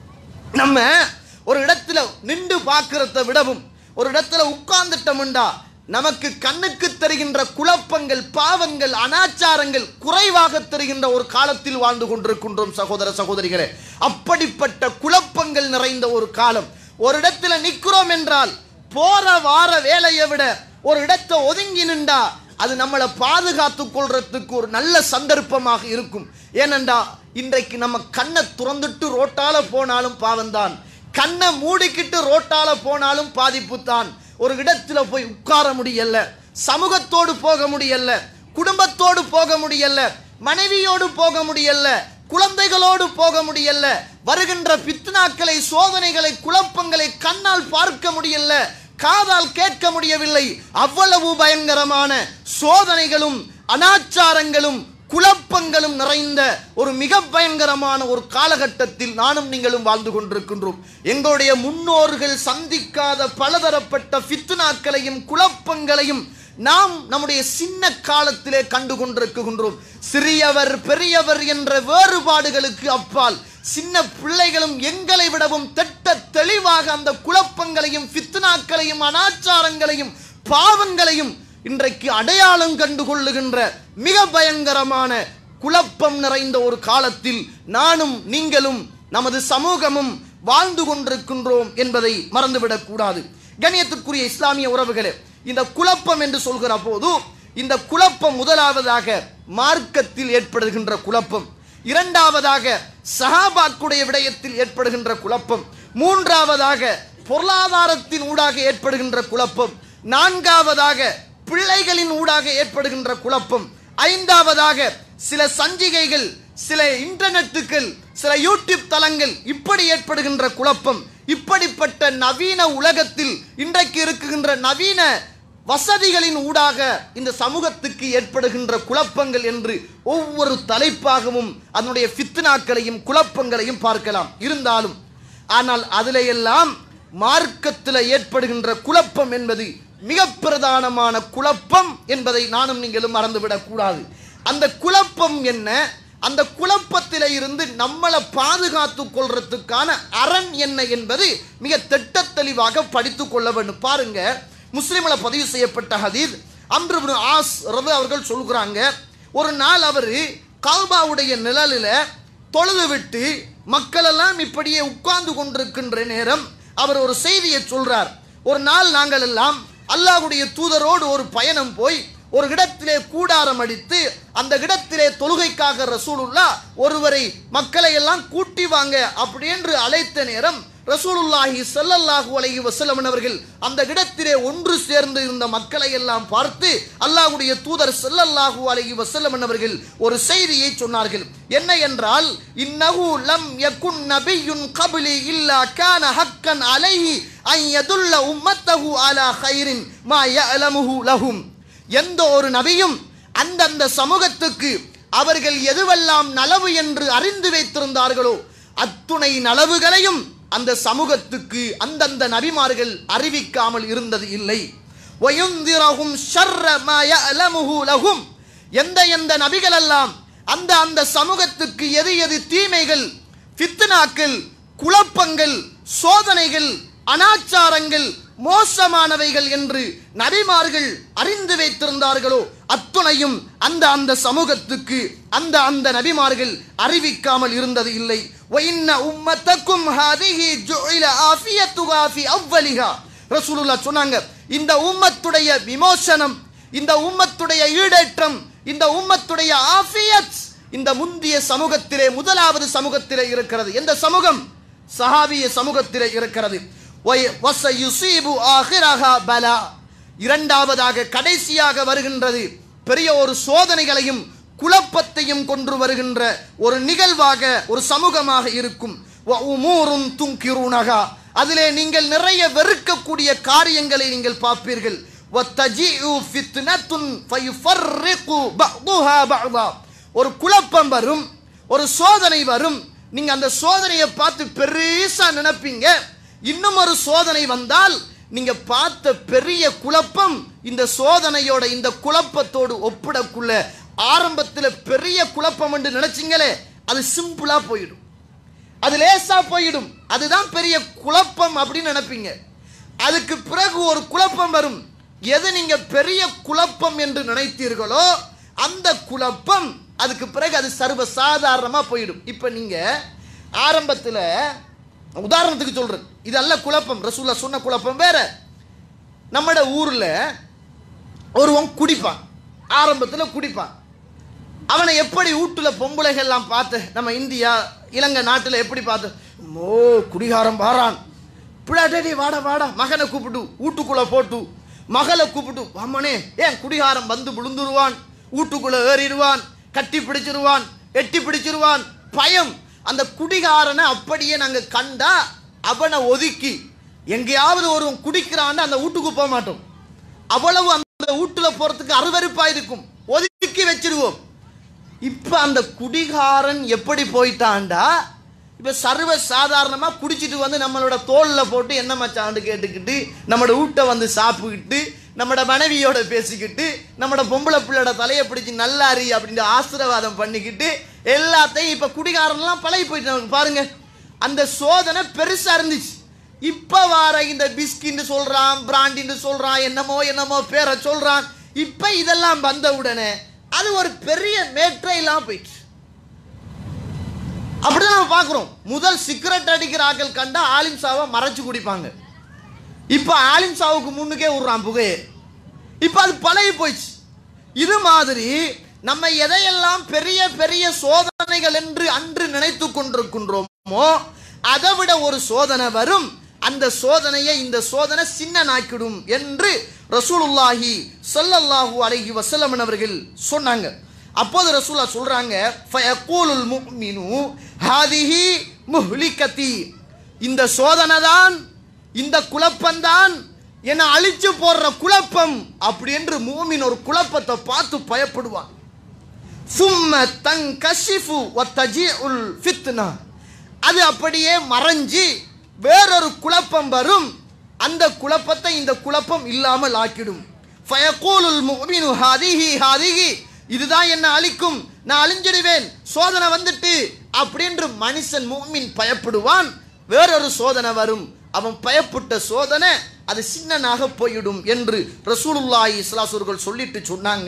நம்ம ஒரு இடத்துல நின்று பார்க்கறத விடவும் ஒரு இடத்துல உட்கார்ந்துட்டோம்டா நமக்கு கண்ணுக்கு தெரிகின்ற குழப்பங்கள் பாவங்கள் அனாச்சாரங்கள் குறைவாக தெரிகின்ற ஒரு காலத்தில் வாழ்ந்து கொண்டிருக்கின்றோம் சகோதர சகோதரிகளே அப்படிப்பட்ட குழப்பங்கள் நிறைந்த ஒரு காலம் ஒரு இடத்துல நிக்கிறோம் என்றால் போற வார வேலையை விட ஒரு இடத்தை ஒதுங்கி நின்றா அது நம்மளை பாதுகாத்துக் கொள்றதுக்கு ஒரு நல்ல சந்தர்ப்பமாக இருக்கும் ஏனென்றா இன்றைக்கு நம்ம கண்ணை துறந்துட்டு ரோட்டால போனாலும் பாவம்தான் கண்ணை மூடிக்கிட்டு ரோட்டால போனாலும் பாதிப்பு தான் ஒரு இடத்துல போய் உட்கார முடியல சமூகத்தோடு போக முடியல குடும்பத்தோடு போக முடியல மனைவியோடு போக முடியல குழந்தைகளோடு போக முடியல வருகின்ற பித்னாக்களை சோதனைகளை குழப்பங்களை கண்ணால் பார்க்க முடியல காதால் கேட்க முடியவில்லை அவ்வளவு பயங்கரமான சோதனைகளும் அனாச்சாரங்களும் குழப்பங்களும் நிறைந்த ஒரு மிக பயங்கரமான ஒரு காலகட்டத்தில் நானும் நீங்களும் வாழ்ந்து கொண்டிருக்கின்றோம் எங்களுடைய முன்னோர்கள் சந்திக்காத பலதரப்பட்ட ஃபித்னாக்களையும் குழப்பங்களையும் நாம் நம்முடைய சின்ன காலத்திலே கண்டு கொண்டிருக்கின்றோம் சிறியவர் பெரியவர் என்ற வேறுபாடுகளுக்கு அப்பால் சின்ன பிள்ளைகளும் எங்களை விடவும் திட்ட தெளிவாக அந்த குழப்பங்களையும் ஃபித்னாக்களையும் அனாச்சாரங்களையும் பாவங்களையும் இன்றைக்கு அடையாளம் கண்டு கொள்ளுகின்ற மிக பயங்கரமான குழப்பம் நிறைந்த ஒரு காலத்தில் நானும் நீங்களும் நமது சமூகமும் வாழ்ந்து கொண்டிருக்கின்றோம் என்பதை மறந்துவிடக் கூடாது கணியத்திற்குரிய இஸ்லாமிய உறவுகளே இந்த குழப்பம் என்று சொல்கிற போது இந்த குழப்பம் முதலாவதாக மார்க்கத்தில் ஏற்படுகின்ற குழப்பம் இரண்டாவதாக சஹாபாக்குடைய விடயத்தில் ஏற்படுகின்ற குழப்பம் மூன்றாவதாக பொருளாதாரத்தின் ஊடாக ஏற்படுகின்ற குழப்பம் நான்காவதாக பிள்ளைகளின் ஊடாக ஏற்படுகின்ற குழப்பம் ஐந்தாவதாக சில சஞ்சிகைகள் சில இன்டர்நெட்டுகள் சில யூடியூப் தளங்கள் இப்படி ஏற்படுகின்ற குழப்பம் இப்படிப்பட்ட நவீன உலகத்தில் இன்றைக்கு இருக்குகின்ற நவீன வசதிகளின் ஊடாக இந்த சமூகத்துக்கு ஏற்படுகின்ற குழப்பங்கள் என்று ஒவ்வொரு தலைப்பாகவும் அதனுடைய ஃபித்னாக்களையும் குழப்பங்களையும் பார்க்கலாம் இருந்தாலும் ஆனால் அதிலே எல்லாம் மார்க்கத்தில் ஏற்படுகின்ற குழப்பம் என்பது மிக பிரதானமான குழப்பம் என்பதை நானும் நீங்களும் மறந்துவிடக் கூடாது அந்த குழப்பம் என்ன அந்த குழப்பத்தில இருந்து நம்மளை பாதுகாத்துக் கொள்றதுக்கான அரண் என்ன என்பது மிக திட்ட தெளிவாக படித்துக் கொள்ள வேண்டும் பாருங்க முஸ்லிம்ல பதிவு செய்யப்பட்ட ஹதீத் அம்ரு ஆஸ் ரது அவர்கள் சொல்கிறாங்க ஒரு நாள் அவர் கல்பாவுடைய நிழலில் தொழுது விட்டு மக்கள் எல்லாம் இப்படியே உட்கார்ந்து கொண்டிருக்கின்ற நேரம் அவர் ஒரு செய்தியை சொல்றார் ஒரு நாள் நாங்கள் எல்லாம் அல்லாஹ்வுடைய தூதரோடு ஒரு பயணம் போய் ஒரு இடத்திலே கூடாரம் அடித்து அந்த இடத்திலே தொழுகைக்காக ரசூலுல்லா ஒருவரை மக்களை எல்லாம் கூட்டி வாங்க அப்படி என்று அழைத்த நேரம் ரசூலுல்லாஹி ஸல்லல்லாஹு அலைஹி வஸல்லம் அவர்கள் அந்த இடத்திலே ஒன்று சேர்ந்து இருந்த மக்களை எல்லாம் பார்த்து அல்லாஹ்வுடைய தூதர் ஸல்லல்லாஹு அலைஹி வஸல்லம் அவர்கள் ஒரு செய்தியை சொன்னார்கள் என்ன என்றால் இன்னஹு லம் யகுன் நபியுன் கப்லி இல்லா கான ஹக்கன் அலைஹி அன் யதுல்ல உம்மத்தஹு அலா கைரின் மா யஅலமுஹு லஹும் எந்த ஒரு நபியும் அந்தந்த சமூகத்துக்கு அவர்கள் எதுவெல்லாம் நலவு என்று அறிந்து வைத்திருந்தார்களோ அத்துணை நலவுகளையும் அந்த சமூகத்துக்கு அந்தந்த நபிமார்கள் அறிவிக்காமல் இருந்தது இல்லை வயுந்திரஹும் ஷர்ர மா யஅலமுஹு லஹும் எந்த எந்த நபிகள் எல்லாம் அந்த அந்த சமூகத்துக்கு எது எது தீமைகள் ஃபித்னாக்கள் குழப்பங்கள் சோதனைகள் அனாச்சாரங்கள் மோசமானவைகள் என்று நபிமார்கள் அறிந்து வைத்திருந்தார்களோ அத்துணையும் அந்த அந்த சமூகத்துக்கு அந்த அந்த நபிமார்கள் அறிவிக்காமல் இருந்தது இல்லை وَإِنَّ أُمَّتَكُمْ هَذِهِ جُعِلَ عَافِيَتُهَا فِي أَوَّلِهَا ரசூலுல்லாஹ் சொன்னாங்க இந்த உம்மத்துடைய விமோசனம் இந்த உம்மத்துடைய ஈடேற்றம் இந்த உம்மத்துடைய ஆஃபியத் இந்த முந்திய சமூகத்திலே முதலாவது சமூகத்திலே இருக்கிறது எந்த சமூகம் சஹாபிய சமூகத்திலே இருக்கிறது வய- வசயுசீபு ஆகிரஹா பலா இரண்டாவதாக கடைசியாக வருகின்றது பெரிய ஒரு சோதனைகளையும் குழப்பத்தையும் கொண்டு வருகின்ற ஒரு நிகழ்வாக ஒரு சமூகமாக இருக்கும் வ உமூரும் துங்கிருனகா அதிலே நீங்கள் நிறைய வெறுக்கக்கூடிய காரியங்களை நீங்கள் பார்ப்பீர்கள் வத்தஜிஉ ஃபித்னத்துன் ஃபயுஃபர்ரிகு பஅதுஹா பஅதா ஒரு குழப்பம் வரும் ஒரு சோதனை வரும் நீங்க அந்த சோதனையை பார்த்து பெருசா நினைப்பீங்க இன்னும் ஒரு சோதனை வந்தால் நீங்க பார்த்த பெரிய குழப்பம் இந்த சோதனையோட இந்த குழப்பத்தோடு ஒப்பிடக்குள்ள ஆரம்பத்தில் பெரிய குழப்பம் என்று நினைச்சீங்களே அது சிம்பிளா போயிடும் அது லேசா போயிடும் அதுதான் பெரிய குழப்பம் அப்படின்னு நினைப்பீங்க அதுக்கு பிறகு ஒரு குழப்பம் வரும் எது நீங்க பெரிய குழப்பம் என்று நினைத்தீர்களோ அந்த குழப்பம் அதுக்கு பிறகு அது சர்வ சாதாரணமா போயிடும் இப்ப நீங்க ஆரம்பத்தில் உதாரணத்துக்கு சொல்றேன் இது அல்ல குழப்பம் ரசூல்லா சொன்ன குழப்பம் வேற நம்மட ஊர்ல ஒருவன் குடிப்பான் ஆரம்பத்தில் குடிப்பான் அவனை எப்படி வீட்டுல பொம்பளைகள் எல்லாம் பார்த்து நம்ம இந்தியா இலங்கை நாட்டில் எப்படி பார்த்து மோ குடிகாரம் வாரான் பிள்ளாட்டி வாடா வாடா மகனை கூப்பிட்டு வீட்டுக்குள்ள போட்டு மகளை கூப்பிட்டு அம்மனே ஏன் குடிகாரம் வந்து விழுந்துருவான் வீட்டுக்குள்ள ஏறிடுவான் கட்டி பிடிச்சிருவான் எட்டி பிடிச்சிருவான் பயம் அந்த குடிகாரனை அப்படியே நாங்க கண்டா அவனை ஒதுக்கி எங்கேயாவது ஒருவன் குடிக்கிறான்னு அந்த வீட்டுக்கு போக மாட்டோம் அவ்வளவு அந்த வீட்டுல போறதுக்கு அருவருப்பா இருக்கும் ஒதுக்கி வச்சிருவோம் இப்ப அந்த குடிகாரன் எப்படி போயிட்டான்டா இப்ப சர்வ சாதாரணமா குடிச்சிட்டு வந்து நம்மளோட தோல்ல போட்டு என்ன மச்சான்னு கேட்டுக்கிட்டு நம்மளோட வீட்டை வந்து சாப்பிட்டுக்கிட்டு நம்மட மனைவியோட பேசிக்கிட்டு நம்மட பொம்பளை பிள்ளையோட தலையை பிடிச்சி நல்லாரி அப்படின்ற ஆசீர்வாதம் பண்ணிக்கிட்டு எல்லாத்தையும் இப்ப குடிகாரன்லாம் பழகி போயிட்டு நமக்கு பாருங்க அந்த சோதனை பெருசா இருந்துச்சு இப்ப வார இந்த பிஸ்கின்னு சொல்றான் பிராண்டின்னு சொல்றான் என்னமோ என்னமோ பேரை சொல்றான் இப்ப இதெல்லாம் வந்த உடனே அது ஒரு பெரிய மேற்றை இல்லாம போயிடுச்சு அப்படிதான் நம்ம பார்க்கிறோம் முதல் சிகரெட் அடிக்கிற ஆக்கள் கண்டா ஆலிம் சாவை மறைச்சு குடிப்பாங்க இப்ப ஆலிம் சாவுக்கு முன்னுக்கே விடுறான் புகையை இப்ப அது பழகி போயிடுச்சு இது மாதிரி நம்ம எதையெல்லாம் பெரிய பெரிய சோதனைகள் என்று அன்று நினைத்து கொண்டிருக்கின்றோமோ அதை விட ஒரு சோதனை வரும் அந்த சோதனையை இந்த சோதனை சின்னனாக்கிடும் என்று ரசூலுல்லாஹி ஸல்லல்லாஹு அலைஹி வஸல்லம் அவர்கள் சொன்னாங்க அப்போது ரசூலா சொல்றாங்க ஃபயகூலுல் முஃமினு ஹாதிஹி முஹ்லிகதி இந்த சோதனை தான் இந்த குழப்பம்தான் என்னை அழிச்சு போடுற குழப்பம் அப்படி என்று மூமின் ஒரு குழப்பத்தை பார்த்து பயப்படுவான் சும்ம தங் கஷிஃபு உல் ஃபித்னா அது அப்படியே மறைஞ்சு வேறொரு குழப்பம் வரும் அந்த குழப்பத்தை இந்த குழப்பம் இல்லாமல் ஆக்கிடும் ஃபயகூலுல் முஃமினு ஹாதிஹி ஹாதிஹி இதுதான் என்ன அழிக்கும் நான் அழிஞ்சிடுவேன் சோதனை வந்துட்டு அப்படின்று மனுஷன் மூமின் பயப்படுவான் வேறொரு சோதனை வரும் அவன் பயப்பட்ட சோதனை அது சின்னனாக போயிடும் என்று ரசூலுல்லாஹி ஸல்லல்லாஹு சொல்லிட்டு சொன்னாங்க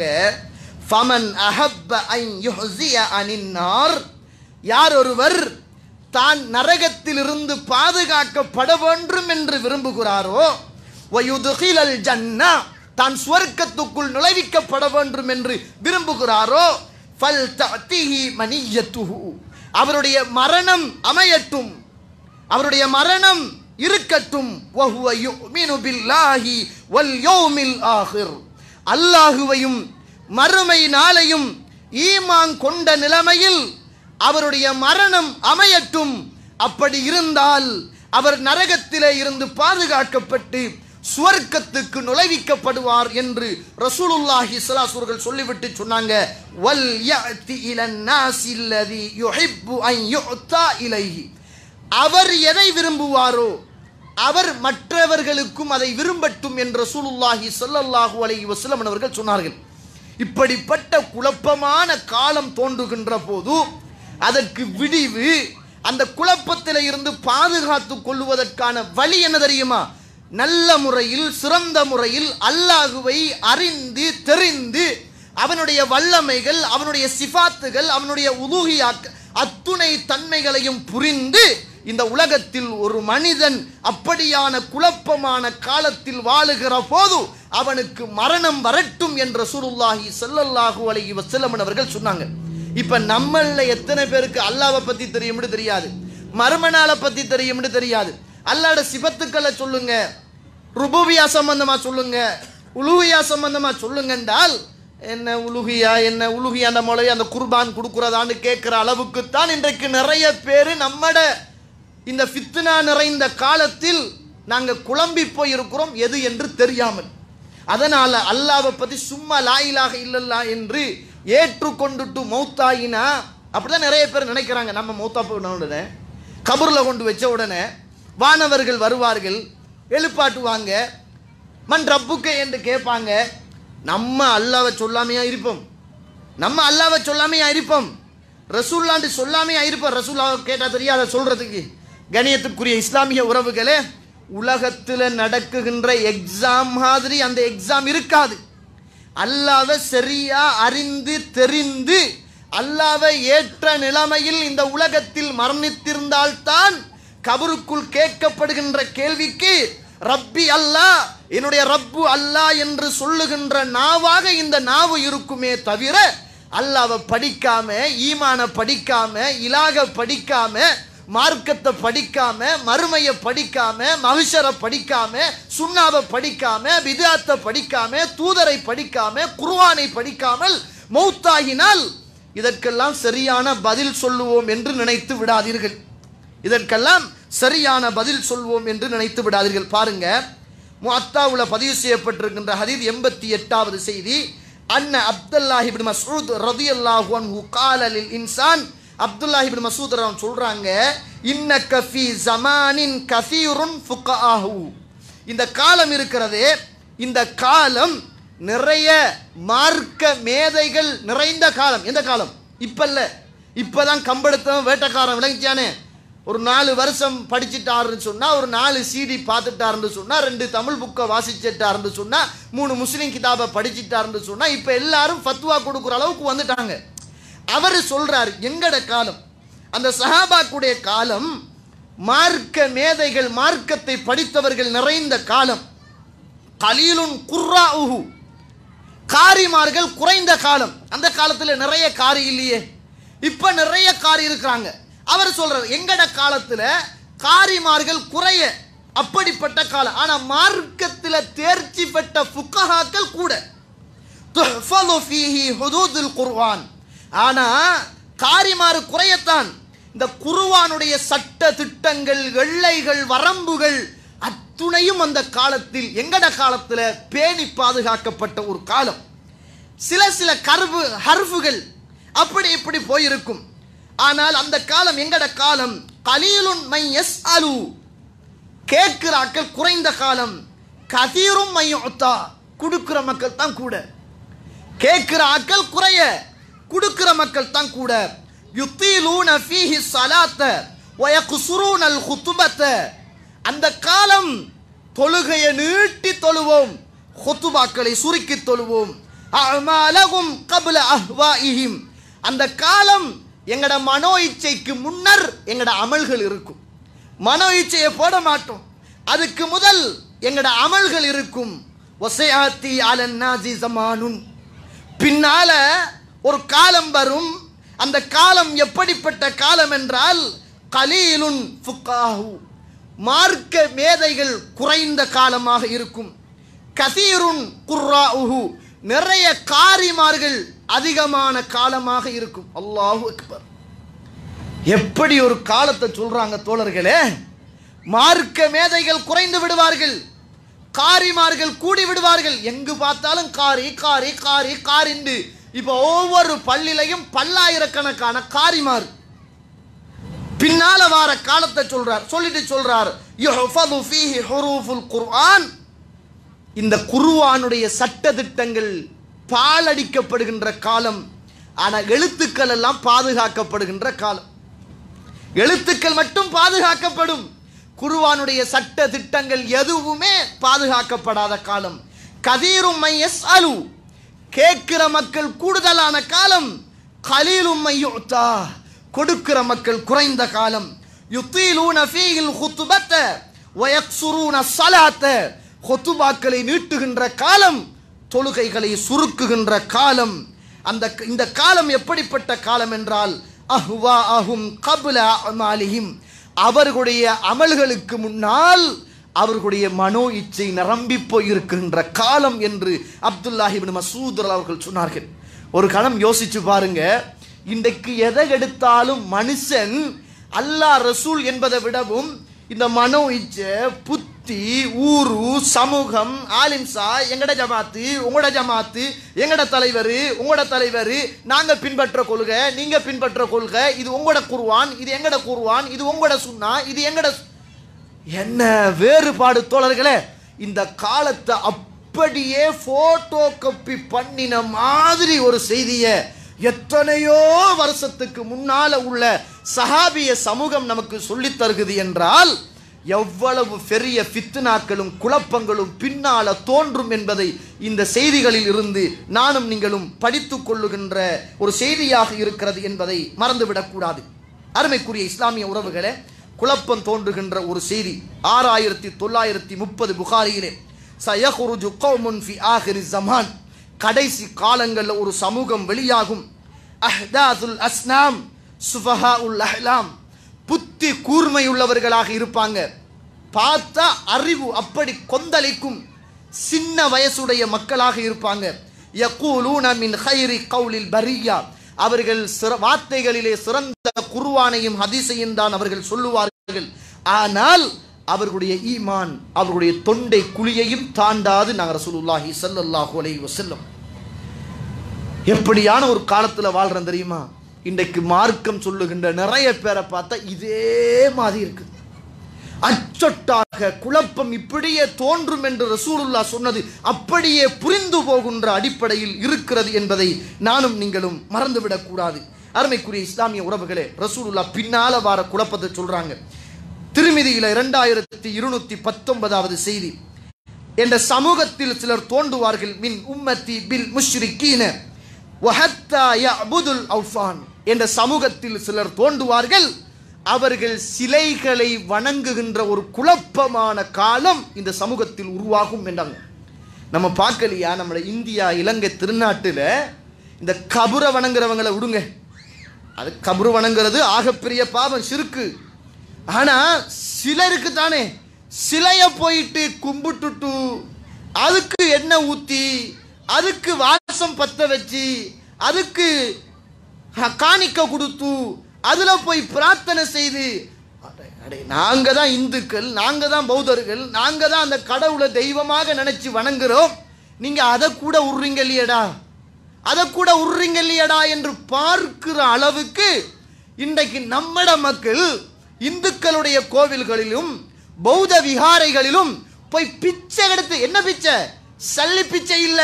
ஃபமன் அஹப்ப அன் யுஹ்ஸிய அனின்னார் யார் ஒருவர் தான் நரகத்திலிருந்து பாதுகாக்கப்பட வேண்டும் என்று விரும்புகிறாரோ வயுதுகிலல் ஜன்னா தான் சுவர்க்கத்துக்குள் நுழைவிக்கப்பட வேண்டும் என்று விரும்புகிறாரோ ஃபல் தஅதிஹி மனியத்துஹு அவருடைய மரணம் அமையட்டும் அவருடைய மரணம் இருக்கட்டும் வஹுவ யுமினு பில்லாஹி வல் யௌமில் ஆஹிர் அல்லாஹுவையும் மறுமை நாளையும் ஈமான் கொண்ட நிலைமையில் அவருடைய மரணம் அமையட்டும் அப்படி இருந்தால் அவர் நரகத்திலே இருந்து பாதுகாக்கப்பட்டு சுவர்க்கத்துக்கு நுழைவிக்கப்படுவார் என்று ரசூலுல்லாஹி ஸலாஸுர்கள் சொல்லிவிட்டு சொன்னாங்க வல் யஅதி இலன் நாஸி அல்லதி யுஹிப்பு அன் யுஅதா இலைஹி அவர் எதை விரும்புவாரோ அவர் மற்றவர்களுக்கும் அதை விரும்பட்டும் என்று ரசூலுல்லாஹி ஸல்லல்லாஹு அலைஹி வஸல்லம் அவர்கள் சொன்னார்கள் இப்படிப்பட்ட குழப்பமான காலம் தோன்றுகின்ற போது அதற்கு விடிவு அந்த குழப்பத்தில் இருந்து பாதுகாத்துக் கொள்வதற்கான வழி என்ன தெரியுமா நல்ல முறையில் சிறந்த முறையில் அல்லாஹுவை அறிந்து தெரிந்து அவனுடைய வல்லமைகள் அவனுடைய சிஃபாத்துகள் அவனுடைய உலூகியாக்க அத்துணை தன்மைகளையும் புரிந்து இந்த உலகத்தில் ஒரு மனிதன் அப்படியான குழப்பமான காலத்தில் வாழுகிற போது அவனுக்கு மரணம் வரட்டும் என்ற சுருல்லாஹி ஸல்லல்லாஹு அலைஹி வஸல்லம் அவர்கள் சொன்னாங்க இப்ப நம்மள எத்தனை பேருக்கு அல்லாவை பத்தி தெரியும்னு தெரியாது மறுமனால பத்தி தெரியும்னு தெரியாது அல்லாட சிபத்துக்களை சொல்லுங்க ருபூபியா சம்பந்தமா சொல்லுங்க உலுகியா சம்பந்தமா சொல்லுங்கன்றால் என்ன உலுகியா என்ன உலுகியா அந்த மொழி அந்த குர்பான் கொடுக்குறதான்னு கேட்குற அளவுக்கு தான் இன்றைக்கு நிறைய பேர் நம்மட இந்த ஃபித்னா நிறைந்த காலத்தில் நாங்கள் குழம்பி போய் இருக்கிறோம் எது என்று தெரியாமல் அதனால அல்லாவை பத்தி சும்மா லாயிலாக இல்லல்லா என்று ஏற்றுக்கொண்டுட்டு மௌத்தாயினா அப்படிதான் நிறைய பேர் நினைக்கிறாங்க நம்ம மௌத்தா போன உடனே கபூர்ல கொண்டு வச்ச உடனே வானவர்கள் வருவார்கள் எழுப்பாட்டுவாங்க மன் ரப்புக்கு என்று கேட்பாங்க நம்ம அல்லாவை சொல்லாமையா இருப்போம் நம்ம அல்லாவை சொல்லாமையா இருப்போம் ரசூல்லாண்டு சொல்லாமையா இருப்போம் ரசூல்லாவை கேட்டால் தெரியாத சொல்றதுக்கு கணியத்துக்குரிய இஸ்லாமிய உறவுகளே உலகத்தில் நடக்குகின்ற எக்ஸாம் மாதிரி அந்த எக்ஸாம் இருக்காது அல்லாவை சரியா அறிந்து தெரிந்து அல்லாவை ஏற்ற நிலைமையில் இந்த உலகத்தில் மரணித்திருந்தால்தான் கபருக்குள் கேட்கப்படுகின்ற கேள்விக்கு ரப்பி அல்லாஹ் என்னுடைய ரப்பு அல்லாஹ் என்று சொல்லுகின்ற நாவாக இந்த நாவு இருக்குமே தவிர அல்லாவை படிக்காம ஈமான படிக்காம இலாக படிக்காம மார்க்கத்தை படிக்காம மறுமையை படிக்காம மகிஷரை படிக்காம சுண்ணாவை படிக்காம விதாத்தை படிக்காம தூதரை படிக்காம குர்ஆனை படிக்காமல் மௌத்தாகினால் இதற்கெல்லாம் சரியான பதில் சொல்லுவோம் என்று நினைத்து விடாதீர்கள் இதற்கெல்லாம் சரியான பதில் சொல்வோம் என்று நினைத்து விடாதீர்கள் பாருங்க முஅத்தாவுல பதிவு செய்யப்பட்டிருக்கின்ற ஹதீத் எண்பத்தி எட்டாவது செய்தி அன்ன அப்துல்லாஹி இப்னு மஸ்ஊத் ரலியல்லாஹு அன்ஹு கால லில் இன்சான் அப்துல்லாஹி இப்னு மஸ்ஊத் ரஹ்மத்துல்லாஹி சொல்றாங்க இன்னக ஃபீ ஜமானின் கஸீருன் ஃபுகஹு இந்த காலம் இருக்கிறதே இந்த காலம் நிறைய மார்க்க மேதைகள் நிறைந்த காலம் எந்த காலம் இப்ப இல்ல இப்பதான் கம்பெடுத்தவன் வேட்டக்காரன் விளங்கிச்சானே ஒரு நாலு வருஷம் படிச்சிட்டாருன்னு சொன்னா ஒரு நாலு சிடி பார்த்துட்டாருன்னு சொன்னா ரெண்டு தமிழ் புக்கை வாசிச்சிட்டாருன்னு சொன்னா மூணு முஸ்லீம் கிதாபை படிச்சிட்டாருன்னு சொன்னா இப்ப எல்லாரும் ஃபத்வா கொடுக்குற அளவுக்கு வந்துட்டாங்க அவர் சொல்றாரு எங்கட காலம் அந்த சஹாபாக்குடைய காலம் மார்க்க மேதைகள் மார்க்கத்தை படித்தவர்கள் நிறைந்த காலம் கலீலுன் குர்ராஉஹு காரிமார்கள் குறைந்த காலம் அந்த காலத்துல நிறைய காரி இல்லையே இப்ப நிறைய காரி இருக்கிறாங்க அவர் சொல்றார் எங்கட காலத்துல காரிமார்கள் குறைய அப்படிப்பட்ட காலம் ஆனா மார்க்கத்துல தேர்ச்சி பெற்ற ஃபுக்கஹாக்கள் கூட துஹ்ஃபது ஃபீஹி ஹுதூதுல் குர்ஆன் ஆனா காரிமாறு குறையத்தான் இந்த குர்ஆனுடைய சட்ட திட்டங்கள் எல்லைகள் வரம்புகள் அத்துணையும் அந்த காலத்தில் எங்கட காலத்துல பேணி பாதுகாக்கப்பட்ட ஒரு காலம் சில சில கருவு ஹர்ஃபுகள் அப்படி இப்படி போயிருக்கும் ஆனால் அந்த காலம் எங்கட காலம் கலீலுன் மை எஸ் அலு கேட்கிறாக்கள் குறைந்த காலம் கதீரும் மையொத்தா கொடுக்கிற மக்கள் தான் கூட கேட்கிற ஆக்கள் குறைய கொடுக்கிற மக்கள் தான் கூட யுத்தீலூன ஃபீஹி ஸலாத்த வயக்சுரூன அல் குத்துபத்த அந்த காலம் தொழுகையை நீட்டி தொழுவோம் ஹுத்துபாக்களை சுருக்கி தொழுவோம் அமாலகும் கபுல அஹ்வாஇஹிம் அந்த காலம் எங்கட மனோ இச்சைக்கு முன்னர் எங்கட அமல்கள் இருக்கும் மனோ இச்சையை போட மாட்டோம் அதுக்கு முதல் எங்கட அமல்கள் இருக்கும் ஒசையாத்தி அலன்னாஜி ஜமானுன் பின்னால ஒரு காலம் வரும் அந்த காலம் எப்படிப்பட்ட காலம் என்றால் கலீலுன் ஃபுக்காஹு மார்க்க மேதைகள் குறைந்த காலமாக இருக்கும் கசீருன் குர்ராஉஹு நிறைய காரிமார்கள் அதிகமான காலமாக இருக்கும் அல்லாஹு அக்பர் எப்படி ஒரு காலத்தை சொல்றாங்க தோழர்களே மார்க்க மேதைகள் குறைந்து விடுவார்கள் காரிமார்கள் கூடி விடுவார்கள் எங்கு பார்த்தாலும் காரி காரி காரி காரிண்டு இப்ப ஒவ்வொரு பள்ளிலையும் பல்லாயிரக்கணக்கான காரிமார் பின்னால வார காலத்தை சொல்றார் சொல்லிட்டு சொல்றார் யுஹ்ஃபது ஃபீஹி ஹுரூஃபுல் குர்ஆன் இந்த குர்ஆனுடைய சட்ட திட்டங்கள் பாலடிக்கப்படுகின்ற காலம் ஆனா எழுத்துக்கள் எல்லாம் பாதுகாக்கப்படுகின்ற காலம் எழுத்துக்கள் மட்டும் பாதுகாக்கப்படும் குருவானுடைய சட்ட திட்டங்கள் எதுவுமே பாதுகாக்கப்படாத காலம் கதீரும் மையஸ் அலு கேட்கிற மக்கள் கூடுதலான காலம் கலீலும் மையுத்தா கொடுக்கிற மக்கள் குறைந்த காலம் யுத்தீலூன ஃபீஹில் ஹுத்துபத்த வயக்சுரூன ஸலாத்த ஹுத்துபாக்களை நீட்டுகின்ற காலம் தொழுகைகளை சுருக்குகின்ற காலம் அந்த இந்த காலம் எப்படிப்பட்ட காலம் என்றால் அஹ்வா அஹும் கபுல அமாலிஹிம் அவர்களுடைய அமல்களுக்கு முன்னால் அவர்களுடைய மனோ இச்சை நிரம்பி போயிருக்கின்ற காலம் என்று அப்துல்லாஹிபின் மசூத் அவர்கள் சொன்னார்கள் ஒரு கணம் யோசிச்சு பாருங்க இன்றைக்கு எதை எடுத்தாலும் மனுஷன் அல்லாஹ் ரசூல் என்பதை விடவும் இந்த மனோ இச்சை புத்தி ஊரு சமூகம் ஆலிம்சா எங்கட ஜமாத்து உங்களோட ஜமாத்து எங்கட தலைவர் உங்களோட தலைவர் நாங்க பின்பற்ற கொள்கை நீங்க பின்பற்ற கொள்கை இது உங்களோட குருவான் இது எங்கட குருவான் இது உங்களோட சுன்னா இது எங்கட சு- என்ன வேறுபாடு தோழர்களே இந்த காலத்தை அப்படியே போட்டோ காப்பி பண்ணின மாதிரி ஒரு செய்தியை எத்தனையோ வருஷத்துக்கு முன்னால உள்ள சஹாபிய சமூகம் நமக்கு சொல்லித் தருகுது என்றால் எவ்வளவு பெரிய ஃபித்னாக்களும் குழப்பங்களும் பின்னால தோன்றும் என்பதை இந்த செய்திகளில் இருந்து நானும் நீங்களும் படித்துக் கொள்ளுகின்ற ஒரு செய்தியாக இருக்கிறது என்பதை மறந்துவிடக்கூடாது அருமைக்குரிய இஸ்லாமிய உறவுகளே குழப்பம் தோன்றுகின்ற ஒரு செய்தி ஆறாயிரத்தி தொள்ளாயிரத்தி முப்பது புகாரியிலே சயகுருஜு கௌமுன் ஃபி ஆஹிரி ஜமான் கடைசி காலங்களில் ஒரு சமூகம் வெளியாகும் அஹ்தாதுல் அஸ்னாம் சுஃபஹா உல் அஹ்லாம் புத்தி கூர்மையுள்ளவர்களாக இருப்பாங்க பார்த்தா அறிவு அப்படி கொந்தளிக்கும் சின்ன வயசுடைய மக்களாக இருப்பாங்க யகூலூன மின் ஹைரி கௌலில் பரியா அவர்கள் சிற வார்த்தைகளிலே சிறந்த குர்ஆனையும் ஹதீஸையும் தான் அவர்கள் சொல்லுவார்கள் ஆனால் அவர்களுடைய ஈமான் அவர்களுடைய தொண்டை குழியையும் தாண்டாது நாங்கள் ரசூலுல்லாஹி ஸல்லல்லாஹு அலைஹி வஸல்லம் எப்படியான ஒரு காலத்துல வாழ்றோம் தெரியுமா இன்றைக்கு மார்க்கம் சொல்லுகின்ற நிறைய பேரை பார்த்தா இதே மாதிரி இருக்குது அச்சொட்டாக குழப்பம் இப்படியே தோன்றும் என்று ரசூலுல்லா சொன்னது அப்படியே புரிந்து போகின்ற அடிப்படையில் இருக்கிறது என்பதை நானும் நீங்களும் மறந்துவிடக் கூடாது அருமைக்குரிய இஸ்லாமிய உறவுகளே ரசூலுல்லா பின்னால வார குழப்பத்தை சொல்றாங்க திருமிதியில இரண்டாயிரத்தி இருநூத்தி பத்தொன்பதாவது செய்தி என்ற சமூகத்தில் சிலர் தோன்றுவார்கள் மின் உம்மத்தி பில் முஷ்ரிக்கீன வஹத்தா யஅபுதுல் அவ்ஃபான் என்ற சமூகத்தில் சிலர் தோன்றுவார்கள் அவர்கள் சிலைகளை வணங்குகின்ற ஒரு குழப்பமான காலம் இந்த சமூகத்தில் உருவாகும் என்றாங்க நம்ம பார்க்கலையா நம்ம இந்தியா இலங்கை திருநாட்டில் இந்த கபுரை வணங்குறவங்களை விடுங்க அது கபுரு வணங்குறது ஆகப்பெரிய பாவம் சிறுக்கு ஆனா சிலருக்கு தானே சிலைய போயிட்டு கும்பிட்டுட்டு அதுக்கு எண்ணெய் ஊத்தி அதுக்கு வாசம் பத்த வச்சு அதுக்கு ஹ- காணிக்க கொடுத்து அதுல போய் பிரார்த்தனை செய்து அடே, அடே, நாங்க தான் இந்துக்கள் நாங்க தான் பௌத்தர்கள் நாங்க தான் அந்த கடவுளை தெய்வமாக நினைச்சு வணங்குறோம் நீங்க அதை கூட உருறீங்க இல்லையடா அதை கூட உருறீங்க இல்லையடா என்று பார்க்கிற அளவுக்கு இன்றைக்கு நம்மட மக்கள் இந்துக்களுடைய கோவில்களிலும் பௌத்த விகாரைகளிலும் போய் பிச்சை எடுத்து என்ன பிச்சை சல்லி பிச்சை இல்ல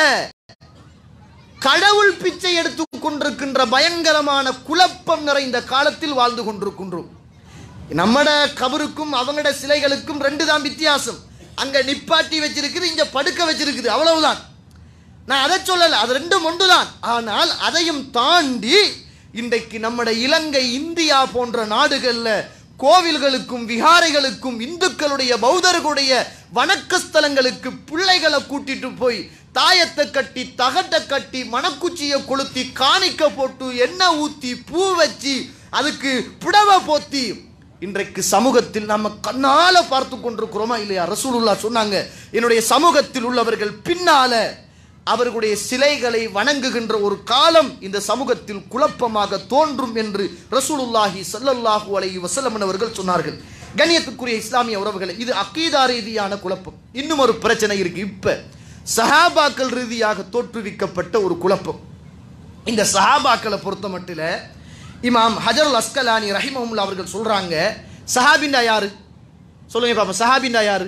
கடவுள் பிச்சை எடுத்துக் கொண்டிருக்கின்ற பயங்கரமான குழப்பம் நிறைந்த காலத்தில் வாழ்ந்து கொண்டிருக்கின்றோம் நம்மட கபருக்கும் அவங்களோட சிலைகளுக்கும் ரெண்டு தான் வித்தியாசம் அங்க நிப்பாட்டி வச்சிருக்குது இங்க படுக்க வச்சிருக்குது அவ்வளவுதான் நான் அதை சொல்லல அது ரெண்டும் ஒன்றுதான் ஆனால் அதையும் தாண்டி இன்றைக்கு நம்முடைய இலங்கை இந்தியா போன்ற நாடுகள்ல கோவில்களுக்கும் விகாரைகளுக்கும் இந்துக்களுடைய பௌத்தர்களுடைய வணக்க ஸ்தலங்களுக்கு பிள்ளைகளை கூட்டிட்டு போய் தாயத்தை கட்டி தகட்டை கட்டி மணக்குச்சியை கொளுத்தி காணிக்க போட்டு எண்ணெய் ஊத்தி பூ வச்சு அதுக்கு புடவை போத்தி இன்றைக்கு சமூகத்தில் நம்ம கண்ணால பார்த்து கொண்டிருக்கிறோமா இல்லையா ரசூலுல்லா சொன்னாங்க என்னுடைய சமூகத்தில் உள்ளவர்கள் பின்னால அவர்களுடைய சிலைகளை வணங்குகின்ற ஒரு காலம் இந்த சமூகத்தில் குழப்பமாக தோன்றும் என்று ரசூலுல்லாஹி ஸல்லல்லாஹு அலைஹி வஸல்லம் அவர்கள் சொன்னார்கள் கண்ணியத்துக்குரிய இஸ்லாமிய உறவுகளை இது அக்கீதா ரீதியான குழப்பம் இன்னும் ஒரு பிரச்சனை இருக்கு இப்ப சஹாபாக்கள் ரீதியாக தோற்றுவிக்கப்பட்ட ஒரு குழப்பம் இந்த சஹாபாக்களை பொறுத்த மட்டில் இமாம் ஹஜருல் அஸ்கலானி ரஹிமஹுல்லா அவர்கள் சொல்றாங்க சஹாபிண்டா யாரு சொல்லுங்க பாப்பா சஹாபிண்டா யாரு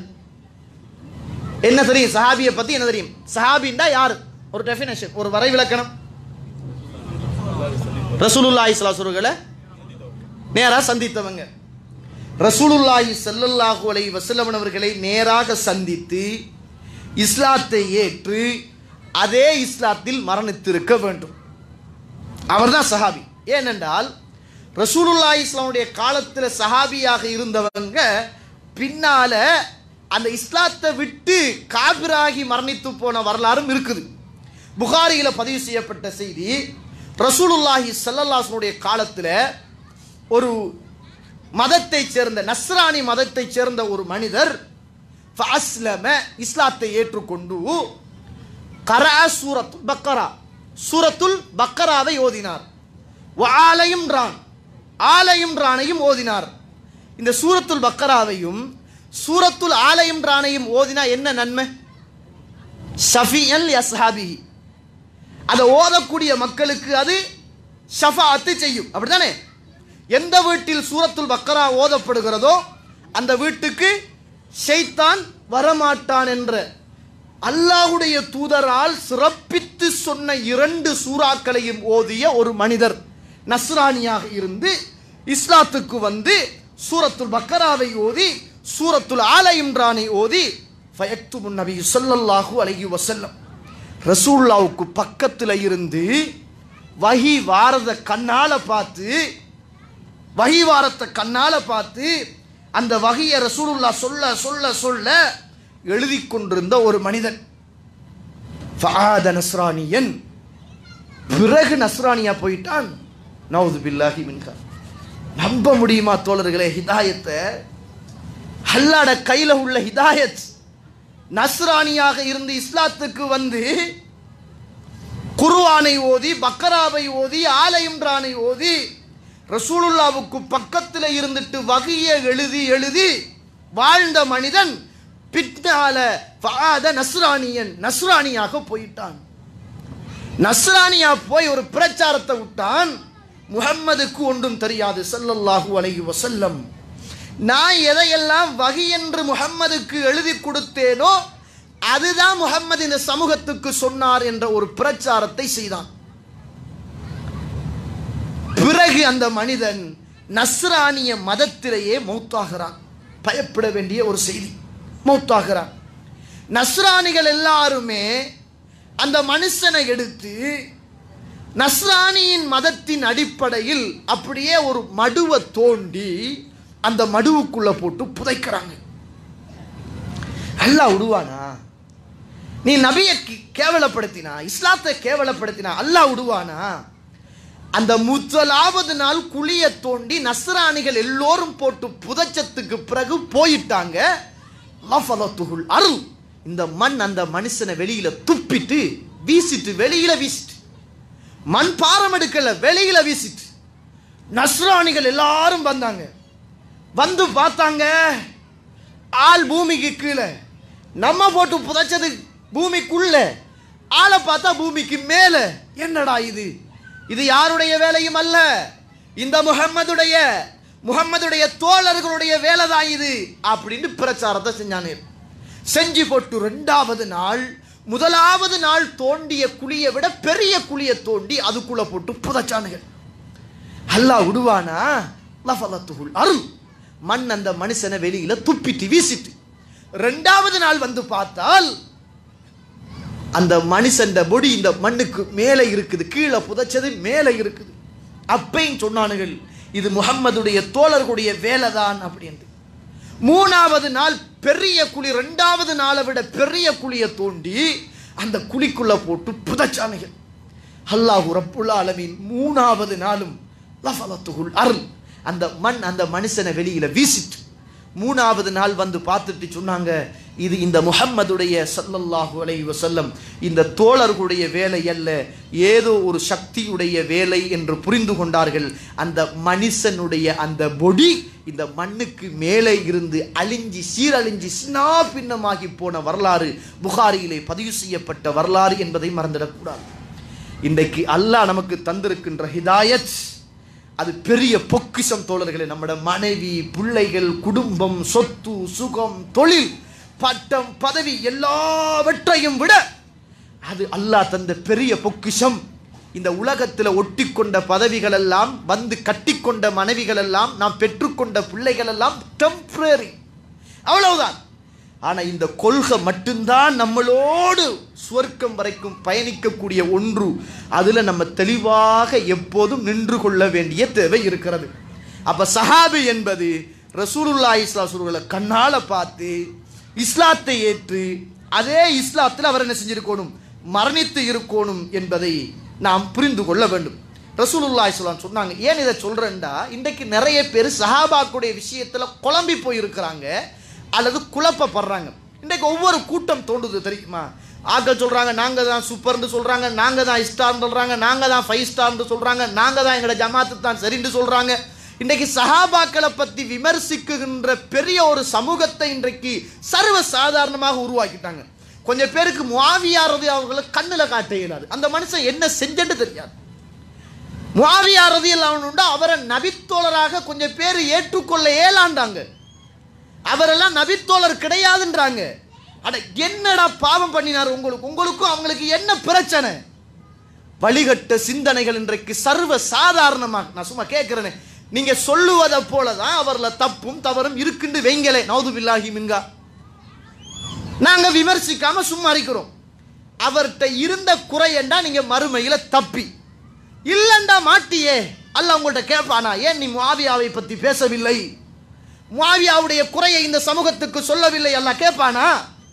என்ன தெரியும் சஹாபியை பத்தி என்ன தெரியும் சஹாபிண்டா யாரு ஒரு டெஃபினேஷன் ஒரு வரைவிலக்கணம் ரசூலுல்லாஹி ஸல்லல்லாஹு அலைஹி வஸல்லம் நேரா சந்தித்தவங்க ரசூலுல்லாஹி ஸல்லல்லாஹு அலைஹி வஸல்லம் அவர்களை நேராக சந்தித்து இஸ்லாத்தை ஏற்று அதே இஸ்லாத்தில் மரணித்திருக்க வேண்டும் அவர்தான் சஹாபி ஏனென்றால் ரசூலுல்லாஹி இஸ்லாமுடைய காலத்தில் சஹாபியாக இருந்தவங்க பின்னால அந்த இஸ்லாத்தை விட்டு காபிராகி மரணித்து போன வரலாறும் இருக்குது புகாரியில பதிவு செய்யப்பட்ட செய்தி ரசூலுல்லாஹி ஸல்லல்லாஹுடைய காலத்தில் ஒரு மதத்தைச் சேர்ந்த நஸ்ரானி மதத்தைச் சேர்ந்த ஒரு மனிதர் ஃபஅஸ்லம இஸ்லாத்தை ஏற்றுக்கொண்டு கரா சூரத்துல் பக்கரா சூரத்துல் பக்கராவை ஓதினார் ஆலயம் ரான் ஆலயம் ரானையும் ஓதினார் இந்த சூரத்துல் பக்கராவையும் சூரத்துல் ஆலயம் ரானையும் ஓதினா என்ன நன்மை ஷஃபியல் யஸ்ஹாபிஹி அதை ஓதக்கூடிய மக்களுக்கு அது ஷஃபாத்து செய்யும் அப்படிதானே எந்த வீட்டில் சூரத்துல் பக்கரா ஓதப்படுகிறதோ அந்த வீட்டுக்கு ஷைத்தான் வரமாட்டான் என்ற அல்லாஹுடைய தூதரால் சிறப்பித்து சொன்ன இரண்டு சூறாக்களையும் ஓதிய ஒரு மனிதர் நஸ்ரானியாக இருந்து இஸ்லாத்துக்கு வந்து சூரத்துல் பக்கராவை ஓதி சூரத்துல் ஆல இம்ரானை ஓதி ஃபயக்து நபி ஸல்லல்லாஹு அலைஹி வஸல்லம் ரசூல்லாவுக்கு பக்கத்தில் இருந்து வஹி வாரத கண்ணால பார்த்து வஹி வாரத்தை கண்ணால பார்த்து அந்த வகையை ரசூலுல்லா சொல்ல சொல்ல சொல்ல எழுதி கொண்டிருந்த ஒரு மனிதன் ஃபஆத நஸ்ரானியன் பிறகு நஸ்ரானியா போயிட்டான் நவுது பில்லாஹி மின்கா நம்ப முடியுமா தோழர்களே ஹிதாயத்தை அல்லாட கையில உள்ள ஹிதாயத் நஸ்ரானியாக இருந்து இஸ்லாத்துக்கு வந்து குர்ஆனை ஓதி பக்கராவை ஓதி ஆல இம்ரானை ஓதி ரசூலுல்லாவுக்கு பக்கத்தில் இருந்துட்டு வகையை எழுதி எழுதி வாழ்ந்த மனிதன் பின்னால ஃபஆத நஸ்ரானியன் நஸ்ரானியாக போயிட்டான் நஸ்ரானியா போய் ஒரு பிரச்சாரத்தை விட்டான் முஹம்மதுக்கு ஒன்றும் தெரியாது ஸல்லல்லாஹு அலைஹி வஸல்லம் நான் எதையெல்லாம் வகி என்று முஹம்மதுக்கு எழுதி கொடுத்தேனோ அதுதான் முஹம்மது இந்த சமூகத்துக்கு சொன்னார் என்ற ஒரு பிரச்சாரத்தை செய்தான் பிறகு அந்த மனிதன் நஸ்ரானிய மதத்திலேயே மௌத்தாகிறான் பயப்பட வேண்டிய ஒரு செய்தி மௌத்தாகிறான் நஸ்ரானிகள் எல்லாருமே அந்த மனுஷனை எடுத்து நஸ்ரானியின் மதத்தின் அடிப்படையில் அப்படியே ஒரு மடுவை தோண்டி அந்த மடுவுக்குள்ள போட்டு புதைக்கிறாங்க அல்லாஹ் விடுவானா நீ நபியை கே- கேவலப்படுத்தினா இஸ்லாத்தை கேவலப்படுத்தினா அல்லாஹ் விடுவானா அந்த முதலாவது நாள் குழிய தோண்டி நஸ்ரானிகள் எல்லோரும் போட்டு புதைச்சத்துக்கு பிறகு போயிட்டாங்க லஃபலத்துகுல் அருள் இந்த மண் அந்த மனுஷனை வெளியில துப்பிட்டு வீசிட்டு வெளியில வீசிட்டு மண் பாரம் எடுக்கல வெளியில வீசிட்டு நஸ்ரானிகள் எல்லாரும் வந்தாங்க வந்து பார்த்தாங்க ஆள் பூமிக்கு கீழே நம்ம போட்டு புதைச்சது பூமிக்குள்ள ஆளை பார்த்தா பூமிக்கு மேல என்னடா இது இது யாருடைய வேலையும் அல்ல இந்த முஹம்மதுடைய முஹம்மதுடைய தோழர்களுடைய வேலை தான் இது அப்படின்னு பிரச்சாரத்தை செஞ்சானே செஞ்சு போட்டு ரெண்டாவது நாள் முதலாவது நாள் தோண்டிய குழியை விட பெரிய குழியை தோண்டி அதுக்குள்ள போட்டு புதைச்சானுங்க அல்லாஹ் விடுவானா லஃபலத்துகுல் அருள் மண் அந்த மனுஷனை வெளியில துப்பிட்டு வீசிட்டு ரெண்டாவது நாள் வந்து பார்த்தால் அந்த மனுஷன் பொடி இந்த மண்ணுக்கு மேலே இருக்குது கீழே புதைச்சது மேலே இருக்குது அப்பையும் சொன்னானுகள் இது முகம்மதுடைய தோழர்களுடைய வேலைதான் அப்படின்ட்டு மூணாவது நாள் பெரிய குழி ரெண்டாவது நாளை விட பெரிய குழியை தோண்டி அந்த குழிக்குள்ள போட்டு புதைச்சானுகள் அல்லாஹு ரப்புல் ஆலமீன் மூணாவது நாளும் லஃபலத்துகுல் அருள் அந்த மண் அந்த மனுஷனை வெளியில வீசிட்டு மூணாவது நாள் வந்து பார்த்துட்டு சொன்னாங்க இது இந்த முஹம்மதுடைய ஸல்லல்லாஹு அலைஹி வஸல்லம் இந்த தோழர்களுடைய வேலை அல்ல ஏதோ ஒரு சக்தியுடைய வேலை என்று புரிந்து கொண்டார்கள் அந்த மனுஷனுடைய அந்த பொடி இந்த மண்ணுக்கு மேலே இருந்து அழிஞ்சி சீரழிஞ்சி சின்னா பின்னமாகி போன வரலாறு புகாரியிலே பதிவு செய்யப்பட்ட வரலாறு என்பதை மறந்துடக்கூடாது இன்றைக்கு அல்லாஹ் நமக்கு தந்திருக்கின்ற ஹிதாயத் அது பெரிய பொக்கிஷம் தோழர்களே நம்மட மனைவி பிள்ளைகள் குடும்பம் சொத்து சுகம் தொழில் பட்டம் பதவி எல்லாவற்றையும் விட அது அல்லாஹ் தந்த பெரிய பொக்கிஷம் இந்த உலகத்தில் ஒட்டிக்கொண்ட பதவிகள் எல்லாம் வந்து கட்டிக்கொண்ட மனைவிகள் எல்லாம் நாம் பெற்றுக்கொண்ட பிள்ளைகள் எல்லாம் டெம்பரரி அவ்வளவுதான் ஆனா இந்த கொள்கை மட்டும்தான் நம்மளோடு சுவர்க்கம் வரைக்கும் பயணிக்கக்கூடிய ஒன்று அதுல நம்ம தெளிவாக எப்போதும் நின்று கொள்ள வேண்டிய தேவை இருக்கிறது அப்ப சஹாபி என்பது ரசூலுல்லாஹி இஸ்லாசுர்களை கண்ணால பார்த்து இஸ்லாத்தை ஏற்று அதே இஸ்லாத்தில் அவர் என்ன செஞ்சிருக்கணும் மரணித்து இருக்கணும் என்பதை நாம் புரிந்து கொள்ள வேண்டும் ரசூலுல்லாஹி ஸல்லல்லாஹு சொன்னாங்க ஏன் இதை சொல்றேன்டா இன்றைக்கு நிறைய பேர் சஹாபாக்குடைய விஷயத்துல குழம்பி போயிருக்கிறாங்க அல்லது குழப்பப்படுறாங்க இன்றைக்கு ஒவ்வொரு கூட்டம் தோன்றுது தெரியுமா ஆக்கள் சொல்றாங்க நாங்க தான் சூப்பர்னு சொல்றாங்க நாங்க தான் ஸ்டார்னு சொல்றாங்க நாங்க தான் ஃபைவ் ஸ்டார்னு சொல்றாங்க நாங்க தான் எங்களோட ஜமாத்து தான் சரின்னு சொல்றாங்க இன்றைக்கு சஹாபாக்களை பத்தி விமர்சிக்குகின்ற பெரிய ஒரு சமூகத்தை இன்றைக்கு சர்வ சாதாரணமாக உருவாக்கிட்டாங்க கொஞ்சம் பேருக்கு முவாவியாரது அவர்களை கண்ணுல காட்ட இயலாது அந்த மனுஷன் என்ன செஞ்சன்னு தெரியாது முவாவியா ரதியல்லாஹு உண்டு அவரை நபித்தோழராக கொஞ்சம் பேர் ஏற்றுக்கொள்ள இயலாண்டாங்க அவரெல்லாம் நபித்தோழர் கிடையாதுன்றாங்க அட என்னடா பாவம் பண்ணினார் உங்களுக்கு உங்களுக்கும் அவங்களுக்கு என்ன பிரச்சனை வழிகட்ட சிந்தனைகள் இன்றைக்கு சர்வ சாதாரணமாக நான் சும்மா கேட்கிறேனே நீங்க சொல்லுவதை போலதான் அவர்ல தப்பும் தவறும் இருக்குன்னு வைங்களே நௌது பில்லாஹி மின்கா நாங்க விமர்சிக்காம சும்மா இருக்கிறோம் அவர்கிட்ட இருந்த குறையண்டா நீங்க மறுமையில தப்பி இல்லண்டா மாட்டியே அல்ல உங்கள்ட்ட கேட்பானா ஏன் நீ முவாவியாவை பத்தி பேசவில்லை முவாவியாவுடைய குறையை இந்த சமூகத்துக்கு சொல்லவில்லை அல்ல கேட்பானா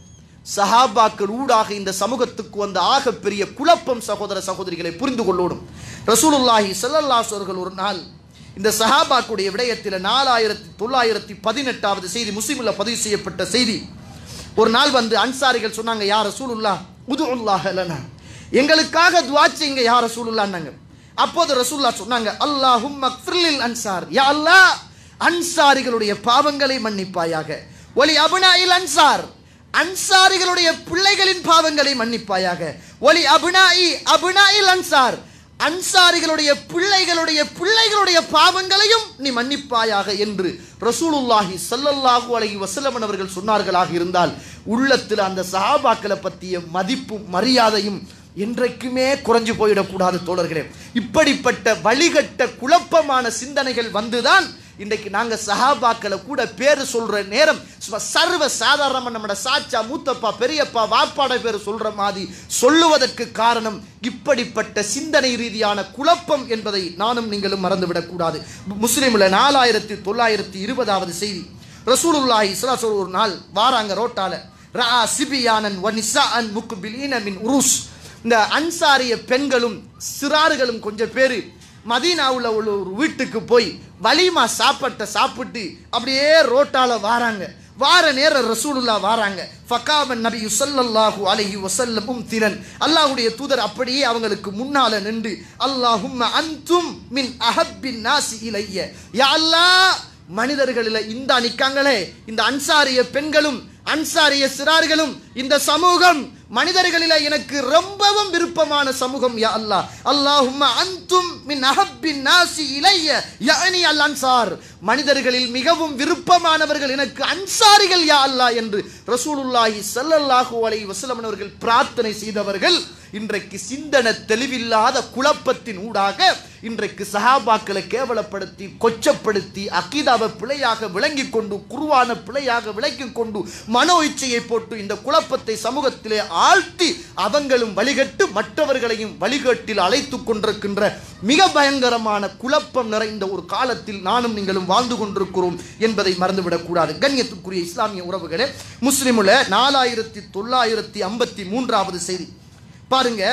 சஹாபாக்கள் ஊடாக இந்த சமூகத்துக்கு வந்த ஆகப்பெரிய குழப்பம் சகோதர சகோதரிகளை புரிந்து கொள்ளோடும் ரசூலுல்லாஹி ஸல்லல்லாஹு அவர்கள் ஒரு நாள் இந்த சஹாபாக்குடைய விடயத்தில் நாலாயிரத்தி தொள்ளாயிரத்தி பதினெட்டாவது செய்தி முஸ்லிமில் பதிவு செய்யப்பட்ட செய்தி ஒரு நாள் வந்து அன்சாரிகள் சொன்னாங்க யார் ரசூலுல்லா உதுல்லாஹ் லனா எங்களுக்காக துவா செய்யுங்க யார் ரசூலுல்லான்னாங்க அப்போது ரசூல்லா சொன்னாங்க அல்லாஹும் மக்ஃபிர்லில் அன்சார் யா அல்லாஹ் அன்சாரிகளுடைய பாவங்களை மன்னிப்பாயாக ஒலி அபுனாயில் அன்சார் அன்சாரிகளுடைய பிள்ளைகளின் பாவங்களை மன்னிப்பாயாக ஒலி அபுனாயி அபுனாயில் அன்சார் அன்சாரிகளுடைய பிள்ளைகளுடைய பிள்ளைகளுடைய பாவங்களையும் நீ மன்னிப்பாயாக என்று ரசூலுல்லாஹி ஸல்லல்லாஹு அலைஹி வஸல்லம் அவர்கள் சொன்னார்களாக இருந்தால் உள்ளத்தில் அந்த சஹாபாக்களை பற்றிய மதிப்பும் மரியாதையும் என்றைக்குமே குறைஞ்சு போயிடக்கூடாது தோழர்களே இப்படிப்பட்ட வழிகட்ட குழப்பமான சிந்தனைகள் வந்துதான் இன்றைக்கு நாங்க சஹாபாக்களை கூட பேரு சொல்ற நேரம் சும்மா சர்வ சாதாரணமா நம்மட சாச்சா மூத்தப்பா பெரியப்பா வாப்பாட பேர் சொல்ற மாதிரி சொல்லுவதற்கு காரணம் இப்படிப்பட்ட சிந்தனை ரீதியான குழப்பம் என்பதை நானும் நீங்களும் மறந்துவிடக் கூடாது முஸ்லிம்ல நாலாயிரத்தி தொள்ளாயிரத்தி இருபதாவது செய்தி ரசூலுல்லாஹி ஸல்லல்லாஹு அலைஹி ஒரு நாள் வாராங்க ரோட்டால ரா சிபியானன் வ நிசாஅன் முக்பிலீன மின் உருஸ் இந்த அன்சாரிய பெண்களும் சிறார்களும் கொஞ்சம் பேர் மதீனாவுல உள்ள ஒரு வீட்டுக்கு போய் வலிமா சாப்பாட்டை சாப்பிட்டு அப்படியே ரோட்டால வாராங்க வார நேர ரசூலுல்லா வாராங்க ஃபகாமன் நபி ஸல்லல்லாஹு அலைஹி வஸல்லமும் திறன் அல்லாஹ்வுடைய தூதர் அப்படியே அவங்களுக்கு முன்னால நின்று அல்லாஹும்ம அன்தும் மின் அஹப்பின் நாசி இலைய யா அல்லாஹ் மனிதர்களில் இந்த நிக்காங்களே இந்த அன்சாரிய பெண்களும் அன்சாரிய சிறார்களும் இந்த சமூகம் மனிதர்களில எனக்கு ரொம்பவும் விருப்பமான சமூகம் யா அல்லாஹ் அல்லாஹும்ம அன்தும் மின் அஹப்பின் நாசி இலைய யஅனி அல் அன்சார் மனிதர்களில் மிகவும் விருப்பமானவர்கள் எனக்கு அன்சாரிகள் யா அல்லாஹ் என்று ரசூலுல்லாஹி ஸல்லல்லாஹு அலைஹி வஸல்லம் அவர்கள் பிரார்த்தனை செய்தவர்கள் இன்றைக்கு சிந்தன தெளிவில்லாத குழப்பத்தின் ஊடாக இன்றைக்கு சஹாபாக்களை கேவலப்படுத்தி கொச்சப்படுத்தி அக்கீதாவை பிழையாக விளங்கி கொண்டு குருவான பிழையாக விளங்கி கொண்டு மனோ இச்சையை போட்டு இந்த குழப்பத்தை சமூகத்திலே ஆழ்த்தி அவங்களும் வழிகட்டு மற்றவர்களையும் வழிகட்டில் அழைத்து கொண்டிருக்கின்ற மிக பயங்கரமான குழப்பம் நிறைந்த ஒரு காலத்தில் நானும் நீங்களும் வாழ்ந்து கொண்டிருக்கிறோம் என்பதை மறந்துவிடக்கூடாது கண்ணியத்துக்குரிய இஸ்லாமிய உறவுகளே முஸ்லிமுல நாலாயிரத்தி தொள்ளாயிரத்தி ஐம்பத்தி மூன்றாவது செய்தி பாருங்க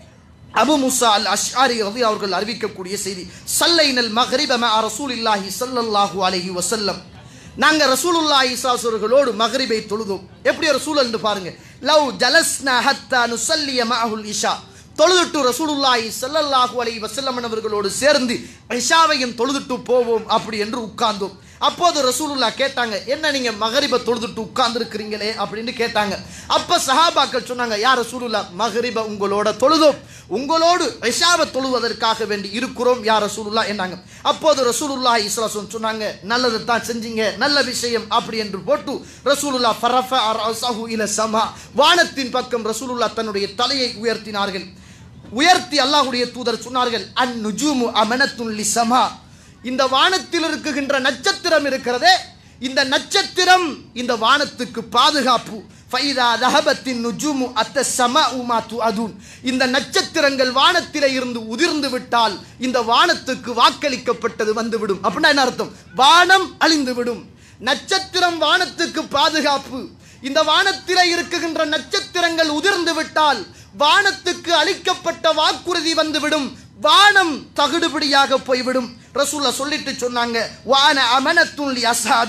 அபு முசா அல் அஷ்ஆரி ரதி அவர்கள் அறிவிக்கக்கூடிய செய்தி சல்லைனல் மக்ரிப மஅ ரசூலில்லாஹி ஸல்லல்லாஹு அலைஹி வஸல்லம் நாங்க ரசூலுல்லாஹி ஸல்லல்லாஹு மக்ரிபை தொழுதோம் எப்படி ஒரு சூழல் என்று பாருங்க லவ் ஜலஸ்னா ஹத்தா நுஸல்லிய மஅஹுல் இஷா தொழுதுட்டு ரசூலுல்லாஹி ஸல்லல்லாஹு அலைஹி வஸல்லம் அவர்களோடு சேர்ந்து இஷாவையும் தொழுதுட்டு போவோம் அப்படி என்று உட்கார்ந்தோம் அப்போது ரசூலுல்லா கேட்டாங்க என்ன நீங்க மகரிப தொழுதுட்டு உட்கார்ந்து இருக்கிறீங்களே அப்படின்னு கேட்டாங்க அப்ப சஹாபாக்கள் சொன்னாங்க யார் ரசூலுல்லா மகரிப உங்களோட தொழுதோம் உங்களோடு இஷாவை தொழுவதற்காக வேண்டி இருக்கிறோம் யார் ரசூலுல்லா என்னாங்க அப்போது ரசூலுல்லா இஸ்லாசன் சொன்னாங்க நல்லது தான் செஞ்சீங்க நல்ல விஷயம் அப்படி என்று போட்டு ரசூலுல்லா ஃபரஃப அரசஹு இல சமா வானத்தின் பக்கம் ரசூலுல்லா தன்னுடைய தலையை உயர்த்தினார்கள் உயர்த்தி அல்லாஹ்வுடைய தூதர் சொன்னார்கள் அன் நுஜூமு அமனத்துன் லி சமா இந்த வானத்தில் இருக்குகின்ற நட்சத்திரம் இருக்கிறதே இந்த நட்சத்திரம் இந்த வானத்துக்கு பாதுகாப்பு ஃபைதா தஹபத்தின் நுஜூமு அத்த சம உமா அதுன் இந்த நட்சத்திரங்கள் வானத்திலே இருந்து உதிர்ந்து விட்டால் இந்த வானத்துக்கு வாக்களிக்கப்பட்டது வந்துவிடும் அப்படின்னா என்ன அர்த்தம் வானம் அழிந்து விடும் நட்சத்திரம் வானத்துக்கு பாதுகாப்பு இந்த வானத்திலே இருக்குகின்ற நட்சத்திரங்கள் உதிர்ந்து விட்டால் வானத்துக்கு அளிக்கப்பட்ட வாக்குறுதி வந்துவிடும் வானம் தகுடுபடியாக போய்விடும் ரசூல்லா சொல்லிட்டு சொன்னாங்க வான அமனத்துள்ளி அசாபி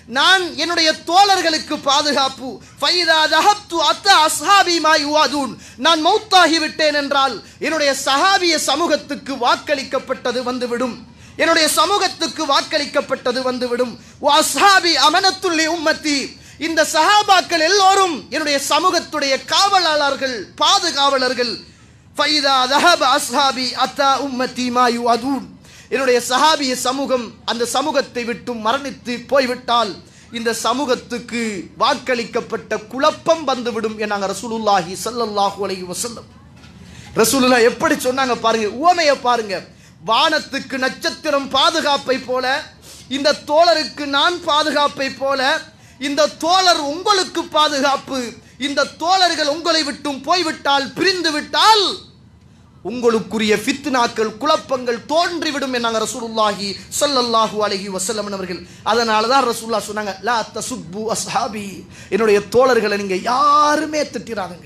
நான் என்னுடைய தோழர்களுக்கு பாதுகாப்பு ஃபைதா தஹப்து அத்த அஸ்ஹாபி மா யுவாதூன் நான் மௌத்தாகி விட்டேன் என்றால் என்னுடைய சஹாபிய சமூகத்துக்கு வாக்களிக்கப்பட்டது வந்துவிடும் என்னுடைய சமூகத்துக்கு வாக்களிக்கப்பட்டது வந்துவிடும் அஸ்ஹாபி அமனத்துள்ளி உம்மத்தி இந்த சஹாபாக்கள் எல்லோரும் என்னுடைய சமூகத்துடைய காவலாளர்கள் பாதுகாவலர்கள் ஃபைதா தஹப அஸ்ஹாபி அத்தா உம்மத்தி மா யுவாதூன் என்னுடைய சஹாபிய சமூகம் அந்த சமூகத்தை விட்டு மரணித்து போய்விட்டால் இந்த சமூகத்துக்கு வாக்களிக்கப்பட்ட குழப்பம் வந்துவிடும் என்னாங்க ரசூலுல்லாஹி ஸல்லல்லாஹு அலைஹி வஸல்லம் ரசூலுல்லா எப்படி சொன்னாங்க பாருங்க உவமையை பாருங்க வானத்துக்கு நட்சத்திரம் பாதுகாப்பை போல இந்த தோழருக்கு நான் பாதுகாப்பை போல இந்த தோழர் உங்களுக்கு பாதுகாப்பு இந்த தோழர்கள் உங்களை விட்டும் போய்விட்டால் பிரிந்து விட்டால் உங்களுக்குரிய ஃபித்னாக்கள் குழப்பங்கள் தோன்றிவிடும் என்னாங்க ரசூலுல்லாஹி ஸல்லல்லாஹு அலைஹி வஸல்லம் அவர்கள் அதனால தான் ரசூலுல்லாஹ் சொன்னாங்க லா தசுப்பு அஸ்ஹாபி என்னுடைய தோழர்களை நீங்க யாருமே திட்டிராதுங்க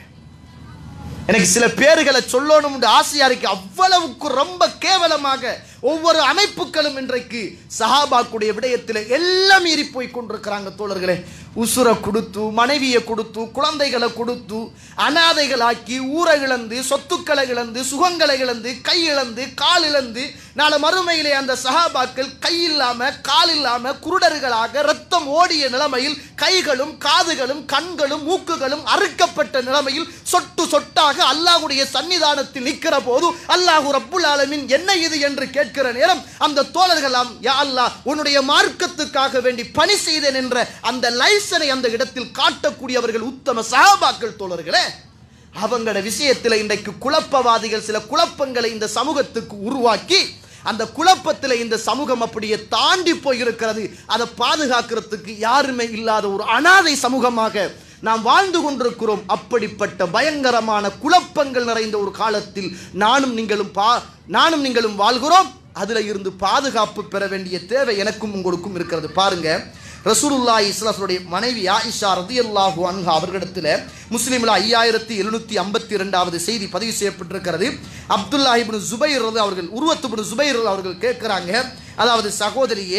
எனக்கு சில பேர்களை சொல்லணும்னு ஆசையா இருக்கு அவ்வளவுக்கு ரொம்ப கேவலமாக ஒவ்வொரு அமைப்புகளும் இன்றைக்கு சஹாபாக்குடைய விடயத்தில் எல்லாம் மீறி போய் கொண்டிருக்கிறாங்க தோழர்களே உசுரை கொடுத்து மனைவியை கொடுத்து குழந்தைகளை கொடுத்து அனாதைகளாக்கி ஊரை இழந்து சொத்துக்களை இழந்து சுகங்களை இழந்து கை இழந்து கால் இழந்து நாளை மறுமையிலே அந்த சஹாபாக்கள் கை இல்லாம கால் இல்லாம குருடர்களாக ரத்தம் ஓடிய நிலைமையில் கைகளும் காதுகளும் கண்களும் மூக்குகளும் அறுக்கப்பட்ட நிலைமையில் சொட்டு சொட்டாக அல்லாஹ்வுடைய சன்னிதானத்தில் நிற்கிற போது அல்லாஹு ரப்புல் ஆலமீன் என்ன இது என்று கேட்கிற நேரம் அந்த தோழர்களாம் யா அல்லாஹ் உன்னுடைய மார்க்கத்துக்காக வேண்டி பணி செய்தேன் என்ற அந்த லைசனை அந்த இடத்தில் காட்டக்கூடியவர்கள் உத்தம சஹாபாக்கள் தோழர்களே அவங்களோட விஷயத்தில் இன்றைக்கு குழப்பவாதிகள் சில குழப்பங்களை இந்த சமூகத்துக்கு உருவாக்கி அந்த குழப்பத்தில் இந்த சமூகம் அப்படியே தாண்டி போயிருக்கிறது அதை பாதுகாக்கிறதுக்கு யாருமே இல்லாத ஒரு அனாதை சமூகமாக நாம் வாழ்ந்து கொண்டிருக்கிறோம் அப்படிப்பட்ட பயங்கரமான குழப்பங்கள் நிறைந்த ஒரு காலத்தில் நானும் நீங்களும் பா நானும் நீங்களும் வாழ்கிறோம் அதுல இருந்து பாதுகாப்பு பெற வேண்டிய தேவை எனக்கும் உங்களுக்கும் இருக்கிறது பாருங்க ரசூலுல்லா இஸ்லாசுடைய மனைவி ஆயிஷா ரதியல்லாஹு அன்ஹா அவர்களிடத்தில் முஸ்லீமில் ஐயாயிரத்தி எழுநூத்தி ஐம்பத்தி ரெண்டாவது செய்தி பதிவு செய்யப்பட்டிருக்கிறது அப்துல்லா இப்னு ஜுபைர் ரது அவர்கள் உருவத்து இப்னு ஜுபைர் அவர்கள் கேட்கிறாங்க அதாவது சகோதரியே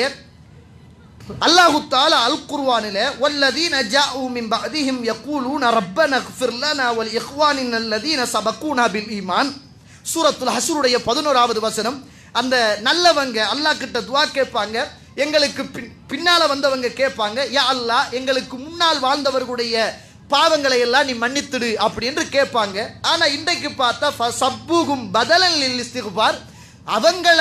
அல்லாஹு தாலா அல் குர்வானில வல்லதீன ஜாஉ மின் பஅதிஹிம் யகூலூன ரப்பன இக்ஃபிர் லனா வல் இக்வானின் அல்லதீன சபகூனா பில் ஈமான் சூரத்துல் ஹஸ்ருடைய பதினோராவது வசனம் அந்த நல்லவங்க அல்லாஹ் கிட்ட துவா கேட்பாங்க எங்களுக்கு பின் பின்னால வந்தவங்க கேட்பாங்க யா அல்லாஹ் எங்களுக்கு முன்னால் வாழ்ந்தவர்களுடைய பாவங்களை எல்லாம் நீ மன்னித்துடு அப்படி என்று கேட்பாங்க ஆனா இன்றைக்கு பார்த்தா ஃப- சப்புகும் பதலன் லில் இஸ்திக்பார் அவங்கள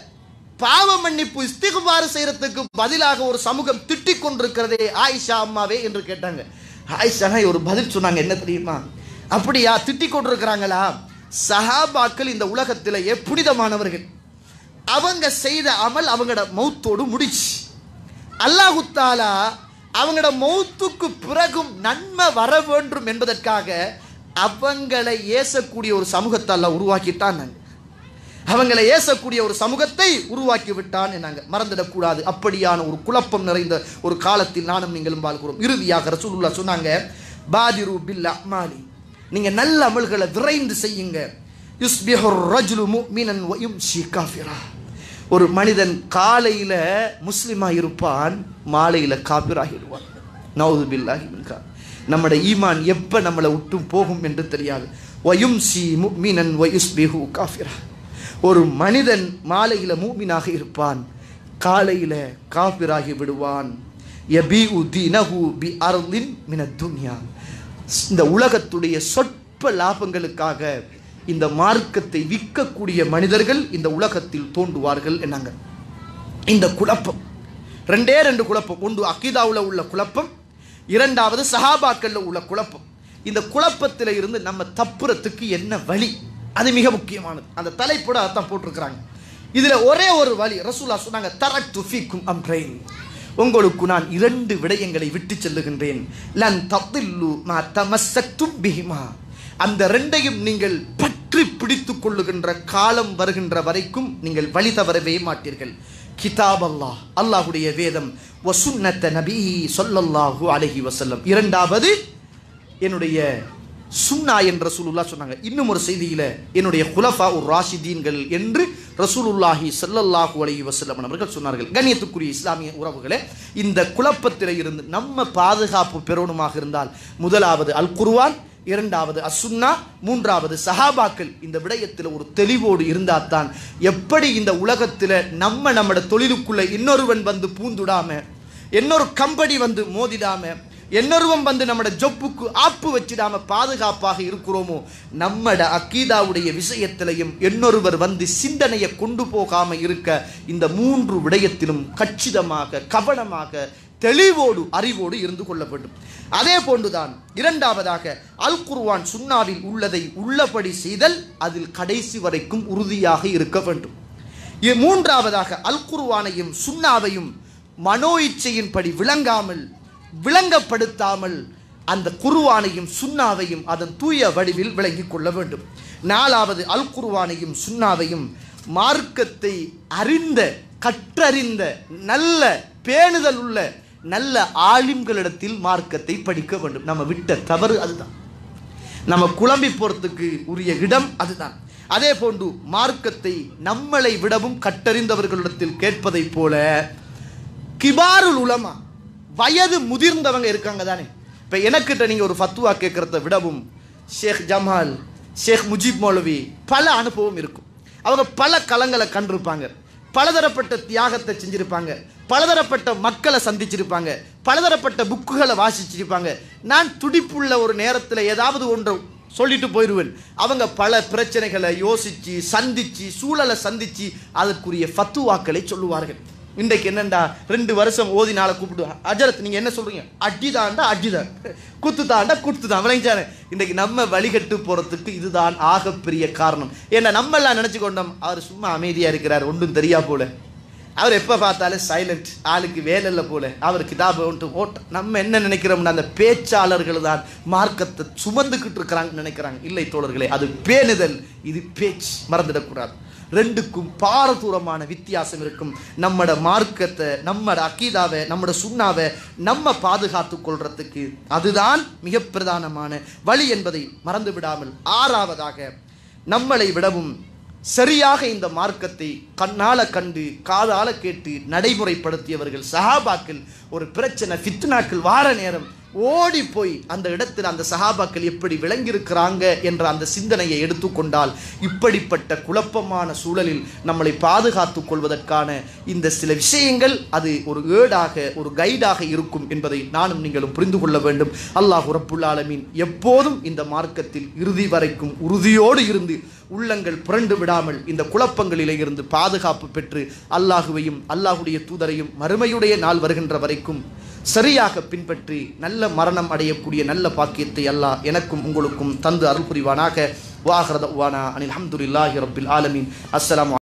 பாவ மன்னிப்பு இஸ்திகுபாறு செய்யறதுக்கு பதிலாக ஒரு சமூகம் திட்டிக் கொண்டிருக்கிறதே ஆயிஷா அம்மாவே என்று கேட்டாங்க ஆயிஷா ஒரு பதில் சொன்னாங்க என்ன தெரியுமா அப்படியா திட்டிக் கொண்டிருக்கிறாங்களா சஹாபாக்கள் இந்த உலகத்திலேயே புனிதமானவர்கள் அவங்க செய்த அமல் அவங்களோட மௌத்தோடு முடிச்சு அல்லாஹு தாலா அவங்களோட மௌத்துக்கு பிறகும் நன்மை வர வேண்டும் என்பதற்காக அவங்களை ஏசக்கூடிய ஒரு சமூகத்தை அல்லாஹ் உருவாக்கிட்டான் நாங்க அவங்களை ஏசக்கூடிய ஒரு சமூகத்தை உருவாக்கி விட்டான் நாங்க மறந்துடக்கூடாது அப்படியான ஒரு குழப்பம் நிறைந்த ஒரு காலத்தில் நானும் நீங்களும் வாழ்கிறோம் இறுதியாக ரசூலுல்லாஹ் சொன்னாங்க பாதிரு பில் அமாலி நீங்க நல்ல அமல்களை விரைந்து செய்யுங்க யுஸ்பிஹுர் ரஜுலு முஃமினன் வ யும்ஷி காஃபிரா ஒரு மனிதன் காலையில முஸ்லிமா இருப்பான் மாலையில காபிராகிடுவான் நவுது பில்லாஹி மின்கா நம்முடைய ஈமான் எப்ப நம்மளை விட்டும் போகும் என்று தெரியாது வயும்சி முஃமினன் வயுஸ்பிஹு காஃபிரா ஒரு மனிதன் மாலையில மூமினாக இருப்பான் காலையில காபிராகி விடுவான் யபீஉ தீனஹு பி அர்லின் மினத் துன்யா இந்த உலகத்துடைய சொற்ப லாபங்களுக்காக இந்த மார்க்கத்தை விற்கக்கூடிய மனிதர்கள் இந்த உலகத்தில் தோன்றுவார்கள் என்னாங்க இந்த குழப்பம் ரெண்டே ரெண்டு குழப்பம் ஒன்று அக்கீதாவுல உள்ள குழப்பம் இரண்டாவது சஹாபாக்கள்ல உள்ள குழப்பம் இந்த குழப்பத்தில் இருந்து நம்ம தப்புறத்துக்கு என்ன வழி அது மிக முக்கியமானது அந்த தலைப்போட அதான் போட்டிருக்கிறாங்க இதுல ஒரே ஒரு வழி ரசூலா சொன்னாங்க தரக் துஃபிக்கும் அம்ரைன் உங்களுக்கு நான் இரண்டு விடயங்களை விட்டு செல்லுகின்றேன் லன் தத்தில்லு மா தமசக்தும் பிஹிமா அந்த ரெண்டையும் நீங்கள் பற்றி பிடித்துக் கொள்ளுகின்ற காலம் வருகின்ற வரைக்கும் நீங்கள் வழி தவறவே மாட்டீர்கள் கிதாப் அல்லாஹ் அல்லாஹுடைய வேதம் வசுன்னத்த நபி சொல்லல்லாஹு அலைஹி வஸல்லம் இரண்டாவது என்னுடைய சுன்னா என்ற ரசூலுல்லா சொன்னாங்க இன்னும் ஒரு செய்தியில என்னுடைய குலஃபா உர் ராஷிதீன்கள் என்று ரசூலுல்லாஹி ஸல்லல்லாஹு அலைஹி வஸல்லம் அவர்கள் சொன்னார்கள் கண்ணியத்துக்குரிய இஸ்லாமிய உறவுகளே இந்த குழப்பத்திலே இருந்து நம்ம பாதுகாப்பு பெறணுமாக இருந்தால் முதலாவது அல் குர்ஆன் இரண்டாவது அசுன்னா மூன்றாவது சஹாபாக்கள் இந்த விடயத்தில் ஒரு தெளிவோடு இருந்தால்தான் எப்படி இந்த உலகத்தில் நம்ம நம்மட தொழிலுக்குள்ள இன்னொருவன் வந்து பூந்துடாம இன்னொரு கம்பெனி வந்து மோதிடாம இன்னொருவன் வந்து நம்மட ஜொப்புக்கு ஆப்பு வச்சிடாம பாதுகாப்பாக இருக்கிறோமோ நம்மட அக்கீதாவுடைய விஷயத்திலையும் இன்னொருவர் வந்து சிந்தனையை கொண்டு போகாம இருக்க இந்த மூன்று விடயத்திலும் கச்சிதமாக கவனமாக தெளிவோடு அறிவோடு இருந்து கொள்ள வேண்டும் அதே போன்றுதான் இரண்டாவதாக அல் குர்ஆன் சுன்னாவில் உள்ளதை உள்ளபடி செய்தல் அதில் கடைசி வரைக்கும் உறுதியாக இருக்க வேண்டும் இ- மூன்றாவதாக அல் குர்ஆனையும் சுன்னாவையும் மனோ இச்சையின்படி விளங்காமல் விளங்கப்படுத்தாமல் அந்த குர்ஆனையும் சுன்னாவையும் அதன் தூய வடிவில் விளங்கிக் கொள்ள வேண்டும் நாலாவது அல் குர்ஆனையும் சுன்னாவையும் மார்க்கத்தை அறிந்த கற்றறிந்த நல்ல பேணுதல் உள்ள நல்ல ஆலிம்களிடத்தில் மார்க்கத்தை படிக்க வேண்டும் நம்ம விட்ட தவறு அதுதான் நம்ம குழம்பி போறதுக்கு உரிய இடம் அதுதான் அதே போன்று மார்க்கத்தை நம்மளை விடவும் கட்டறிந்தவர்களிடத்தில் கேட்பதைப் போல கிபாருல் உலமா வயது முதிர்ந்தவங்க இருக்காங்க தானே இப்போ எனக்கிட்ட நீங்கள் ஒரு ஃபத்துவா கேட்குறத விடவும் ஷேக் ஜமால் ஷேக் முஜிப் மௌலவி பல அனுபவம் இருக்கும் அவங்க பல களங்களை கண்டிருப்பாங்க பலதரப்பட்ட தியாகத்தை செஞ்சிருப்பாங்க பலதரப்பட்ட மக்களை சந்திச்சிருப்பாங்க பலதரப்பட்ட புக்குகளை வாசிச்சிருப்பாங்க நான் துடிப்புள்ள ஒரு நேரத்தில் ஏதாவது ஒன்று சொல்லிட்டு போயிடுவேன் அவங்க பல பிரச்சனைகளை யோசிச்சு சந்திச்சு சூழலை சந்திச்சு அதற்குரிய ஃபத்துவாக்களை சொல்லுவார்கள் இன்றைக்கு என்னண்டா ரெண்டு வருஷம் ஓதினால கூப்பிட்டு அஜரத் நீங்க என்ன சொல்றீங்க அடிதாண்டா அடிதான் குத்துதாண்டா குத்துதான் விளங்கிச்சானே இன்றைக்கு நம்ம வழிகட்டு போறதுக்கு இதுதான் ஆகப்பெரிய காரணம் ஏன்னா நம்ம எல்லாம் நினைச்சு கொண்டோம் அவர் சும்மா அமைதியா இருக்கிறார் ஒன்றும் தெரியா போல அவர் எப்போ பார்த்தாலும் சைலண்ட் ஆளுக்கு வேலை இல்லை போல அவர் கிதாபை ஒன்று ஓட்ட நம்ம என்ன நினைக்கிறோம்னா அந்த பேச்சாளர்கள் தான் மார்க்கத்தை சுமந்துக்கிட்டு இருக்கிறாங்கன்னு நினைக்கிறாங்க இல்லை தோழர்களே அது பேணுதல் இது பேச்சு மறந்துடக்கூடாது ரெண்டுக்கும் பாரதூரமான வித்தியாசம் இருக்கும் நம்மட மார்க்கத்தை நம்மட அக்கீதாவை நம்மட சுண்ணாவை நம்ம பாதுகாத்து கொள்றதுக்கு அதுதான் மிக பிரதானமான வழி என்பதை மறந்து விடாமல் ஆறாவதாக நம்மளை விடவும் சரியாக இந்த மார்க்கத்தை கண்ணால கண்டு காதால கேட்டு நடைமுறைப்படுத்தியவர்கள் சஹாபாக்கள் ஒரு பிரச்சனை ஃபித்னாக்கள் வார நேரம் ஓடி போய் அந்த இடத்தில் அந்த சஹாபாக்கள் எப்படி விளங்கியிருக்கிறாங்க என்ற அந்த சிந்தனையை எடுத்துக்கொண்டால் இப்படிப்பட்ட குழப்பமான சூழலில் நம்மளை பாதுகாத்துக் கொள்வதற்கான இந்த சில விஷயங்கள் அது ஒரு ஏடாக ஒரு கைடாக இருக்கும் என்பதை நானும் நீங்களும் புரிந்து கொள்ள வேண்டும் அல்லாஹ் ரப்புல் ஆலமீன் எப்போதும் இந்த மார்க்கத்தில் இறுதி வரைக்கும் உறுதியோடு இருந்து உள்ளங்கள் புரண்டு விடாமல் இந்த குழப்பங்களிலே இருந்து பாதுகாப்பு பெற்று அல்லாஹுவையும் அல்லாஹுடைய தூதரையும் மறுமையுடைய நாள் வருகின்ற வரைக்கும் சரியாக பின்பற்றி நல்ல மரணம் அடையக்கூடிய நல்ல பாக்கியத்தை அல்லாஹ் எனக்கும் உங்களுக்கும் தந்து அருள் புரிவானாக வாஹரத வானா அனில் அஹமதுல்லாஹி ரப்பில் ஆலமீன் அஸ்ஸலாமு